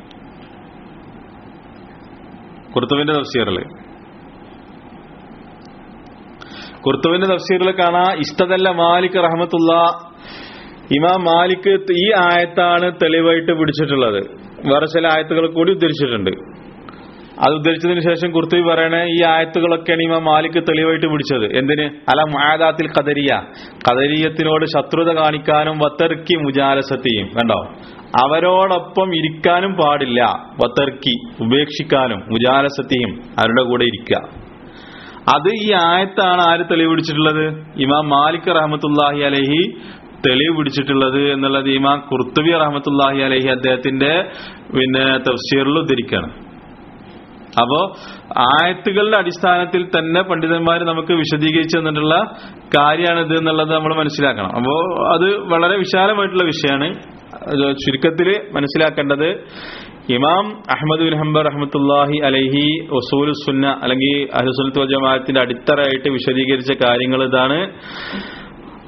കുർത്തുവിന്റെ തഫ്സീറിൽ കുർത്തുവിന്റെ തഫ്സീറിൽ കാണാം ഇഷ്ടതല്ല മാലിക് റഹമത്തുള്ള ഇമാം മാലിക് ഈ ആയത്താണ് തെളിവായിട്ട് പിടിച്ചിട്ടുള്ളത് വേറെ ചില ആയത്തുകൾ കൂടി ഉദ്ധരിച്ചിട്ടുണ്ട് അത് ഉദ്ധരിച്ചതിന് ശേഷം കുർത്തുബി പറയണേ ഈ ആയത്തുകളൊക്കെയാണ് ഇമാം മാലിക് തെളിവായിട്ട് പിടിച്ചത് എന്തിന് അല മുആദാത്തിൽ ഖദരിയ ഖദരിയത്തിനോട് ശത്രുത കാണിക്കാനും വത്തർക്കി മുജാലസത്തെയും കണ്ടോ അവരോടൊപ്പം ഇരിക്കാനും പാടില്ല വത്തർക്കി ഉപേക്ഷിക്കാനും മുജാലസത്തെയും അവരുടെ കൂടെ ഇരിക്കുക അത് ഈ ആയത്താണ് ആര് തെളിവ് പിടിച്ചിട്ടുള്ളത് ഇമാം മാലിക് റഹമത്തുല്ലാഹി അലഹി തെളിവ് പിടിച്ചിട്ടുള്ളത് എന്നുള്ളത് ഇമാം കുർത്തുബി റഹമത്തുല്ലാഹി അലഹി അദ്ദേഹത്തിന്റെ പിന്നെ തഫ്സീറിൽ ഉദ്ധരിക്കുകയാണ് അപ്പോ ആയത്തുകളുടെ അടിസ്ഥാനത്തിൽ തന്നെ പണ്ഡിതന്മാർ നമുക്ക് വിശദീകരിച്ചു തന്നിട്ടുള്ള കാര്യമാണിത് എന്നുള്ളത് നമ്മൾ മനസ്സിലാക്കണം അപ്പോ അത് വളരെ വിശാലമായിട്ടുള്ള വിഷയമാണ് ചുരുക്കത്തിൽ മനസ്സിലാക്കേണ്ടത് ഇമാം അഹമ്മദ് ബിൻ ഹംബർ റഹമത്തുല്ലാഹി അലഹി ഒസൂൽ സുന്ന അല്ലെങ്കിൽ അഹുസുൽത്ത് ജമാഅത്തിന്റെ അടിത്തറയായിട്ട് വിശദീകരിച്ച കാര്യങ്ങൾ ഇതാണ്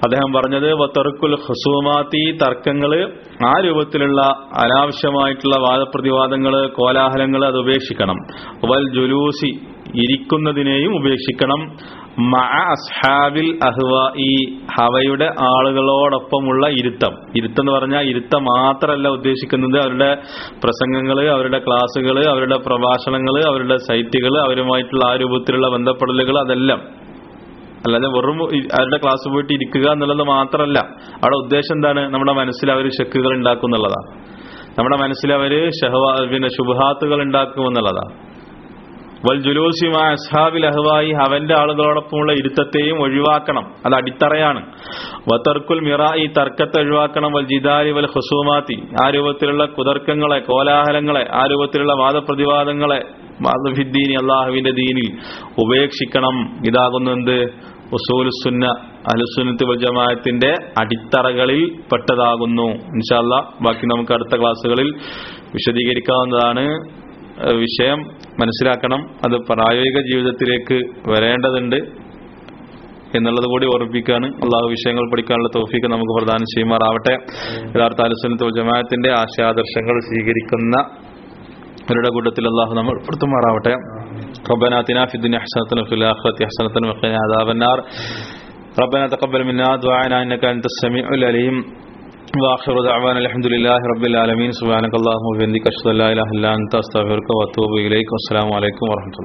അദ്ദേഹം പറഞ്ഞത് വത്തറുക്കുൽ ഹുസൂമാത്തി തർക്കങ്ങള് ആ രൂപത്തിലുള്ള അനാവശ്യമായിട്ടുള്ള വാദപ്രതിവാദങ്ങള് കോലാഹലങ്ങള് അത് ഉപേക്ഷിക്കണം വൽ ജുലൂസി ഇരിക്കുന്നതിനെയും ഉപേക്ഷിക്കണം മഅ അസ്ഹാബിൽ അഹ്വ ഈ ഹവയുടെ ആളുകളോടൊപ്പമുള്ള ഇരുത്തം ഇരുത്തം എന്ന് പറഞ്ഞാൽ ഇരുത്തം മാത്രമല്ല ഉദ്ദേശിക്കുന്നത് അവരുടെ പ്രസംഗങ്ങൾ അവരുടെ ക്ലാസ്സുകൾ അവരുടെ പ്രഭാഷണങ്ങൾ അവരുടെ സൈറ്റുകൾ അവരുമായിട്ടുള്ള ആ രൂപത്തിലുള്ള ബന്ധപ്പെടലുകൾ അതെല്ലാം അല്ലാതെ വെറും ഇ- അവരുടെ ക്ലാസ് പോയിട്ട് ഇരിക്കുക എന്നുള്ളത് മാത്രമല്ല അവിടെ ഉദ്ദേശം എന്താണ് നമ്മുടെ മനസ്സിൽ അവർ ഷെക്കുകൾ ഉണ്ടാക്കും എന്നുള്ളതാണ് നമ്മുടെ മനസ്സിൽ അവര് ഷഹവാ പിന്നെ ശുഭാത്തുകൾ ഉണ്ടാക്കുമെന്നുള്ളതാണ് വൽ ജുലൂസിമ അസ്ഹാബിൽ അഹ്വായി അവന്റെ ആളുകളോടൊപ്പമുള്ള ഇരുത്തത്തെയും ഒഴിവാക്കണം അത് അടിത്തറയാണ് വത്തർക്കുൽ മിറ ഈ തർക്കത്തെ ഒഴിവാക്കണം വൽ ജിദാരി വൽ ഹുസൂമാത്തി ആ രൂപത്തിലുള്ള കുതർക്കങ്ങളെ കോലാഹലങ്ങളെ ആ രൂപത്തിലുള്ള വാദപ്രതിവാദങ്ങളെ വാദഫിദ്ദീനി അള്ളാഹുവിന്റെ ദീനിൽ ഉപേക്ഷിക്കണം ഇതാകുന്നു എന്ത് ഉസൂൽ സുന്ന അലുസുന്നത്ത് വൽ ജമാഅത്തിന്റെ അടിത്തറകളിൽ പെട്ടതാകുന്നു ഇൻഷാല്ല ബാക്കി നമുക്ക് അടുത്ത ക്ലാസ്സുകളിൽ വിശദീകരിക്കാവുന്നതാണ് ഏഹ് വിഷയം മനസ്സിലാക്കണം അത് പ്രായോഗിക ജീവിതത്തിലേക്ക് വരേണ്ടതുണ്ട് എന്നുള്ളത് കൂടി ഓർമ്മിപ്പിക്കുകയാണ് അള്ളാഹു വിഷയങ്ങൾ പഠിക്കാനുള്ള തോഫീക്ക് നമുക്ക് പ്രദാനം ചെയ്യുമാറാവട്ടെ യഥാർത്ഥ അലുസനത്ത് ജമാഅത്തിന്റെ ആശയാദർശങ്ങൾ സ്വീകരിക്കുന്ന അവരുടെ കൂട്ടത്തിൽ അള്ളാഹു നമ്മൾ ഉൾപ്പെടുത്തുമാറാവട്ടെ ربنا آتنا في الدنيا حسنة وفي الآخرة حسنة وقنا عذاب النار ربنا تقبل منا دعاءنا إنك أنت السميع العليم واخر دعوانا الحمد لله رب العالمين سبحانك اللهم وبحمدك اشهد ان لا اله الا انت استغفرك واتوب اليك والسلام عليكم ورحمه الله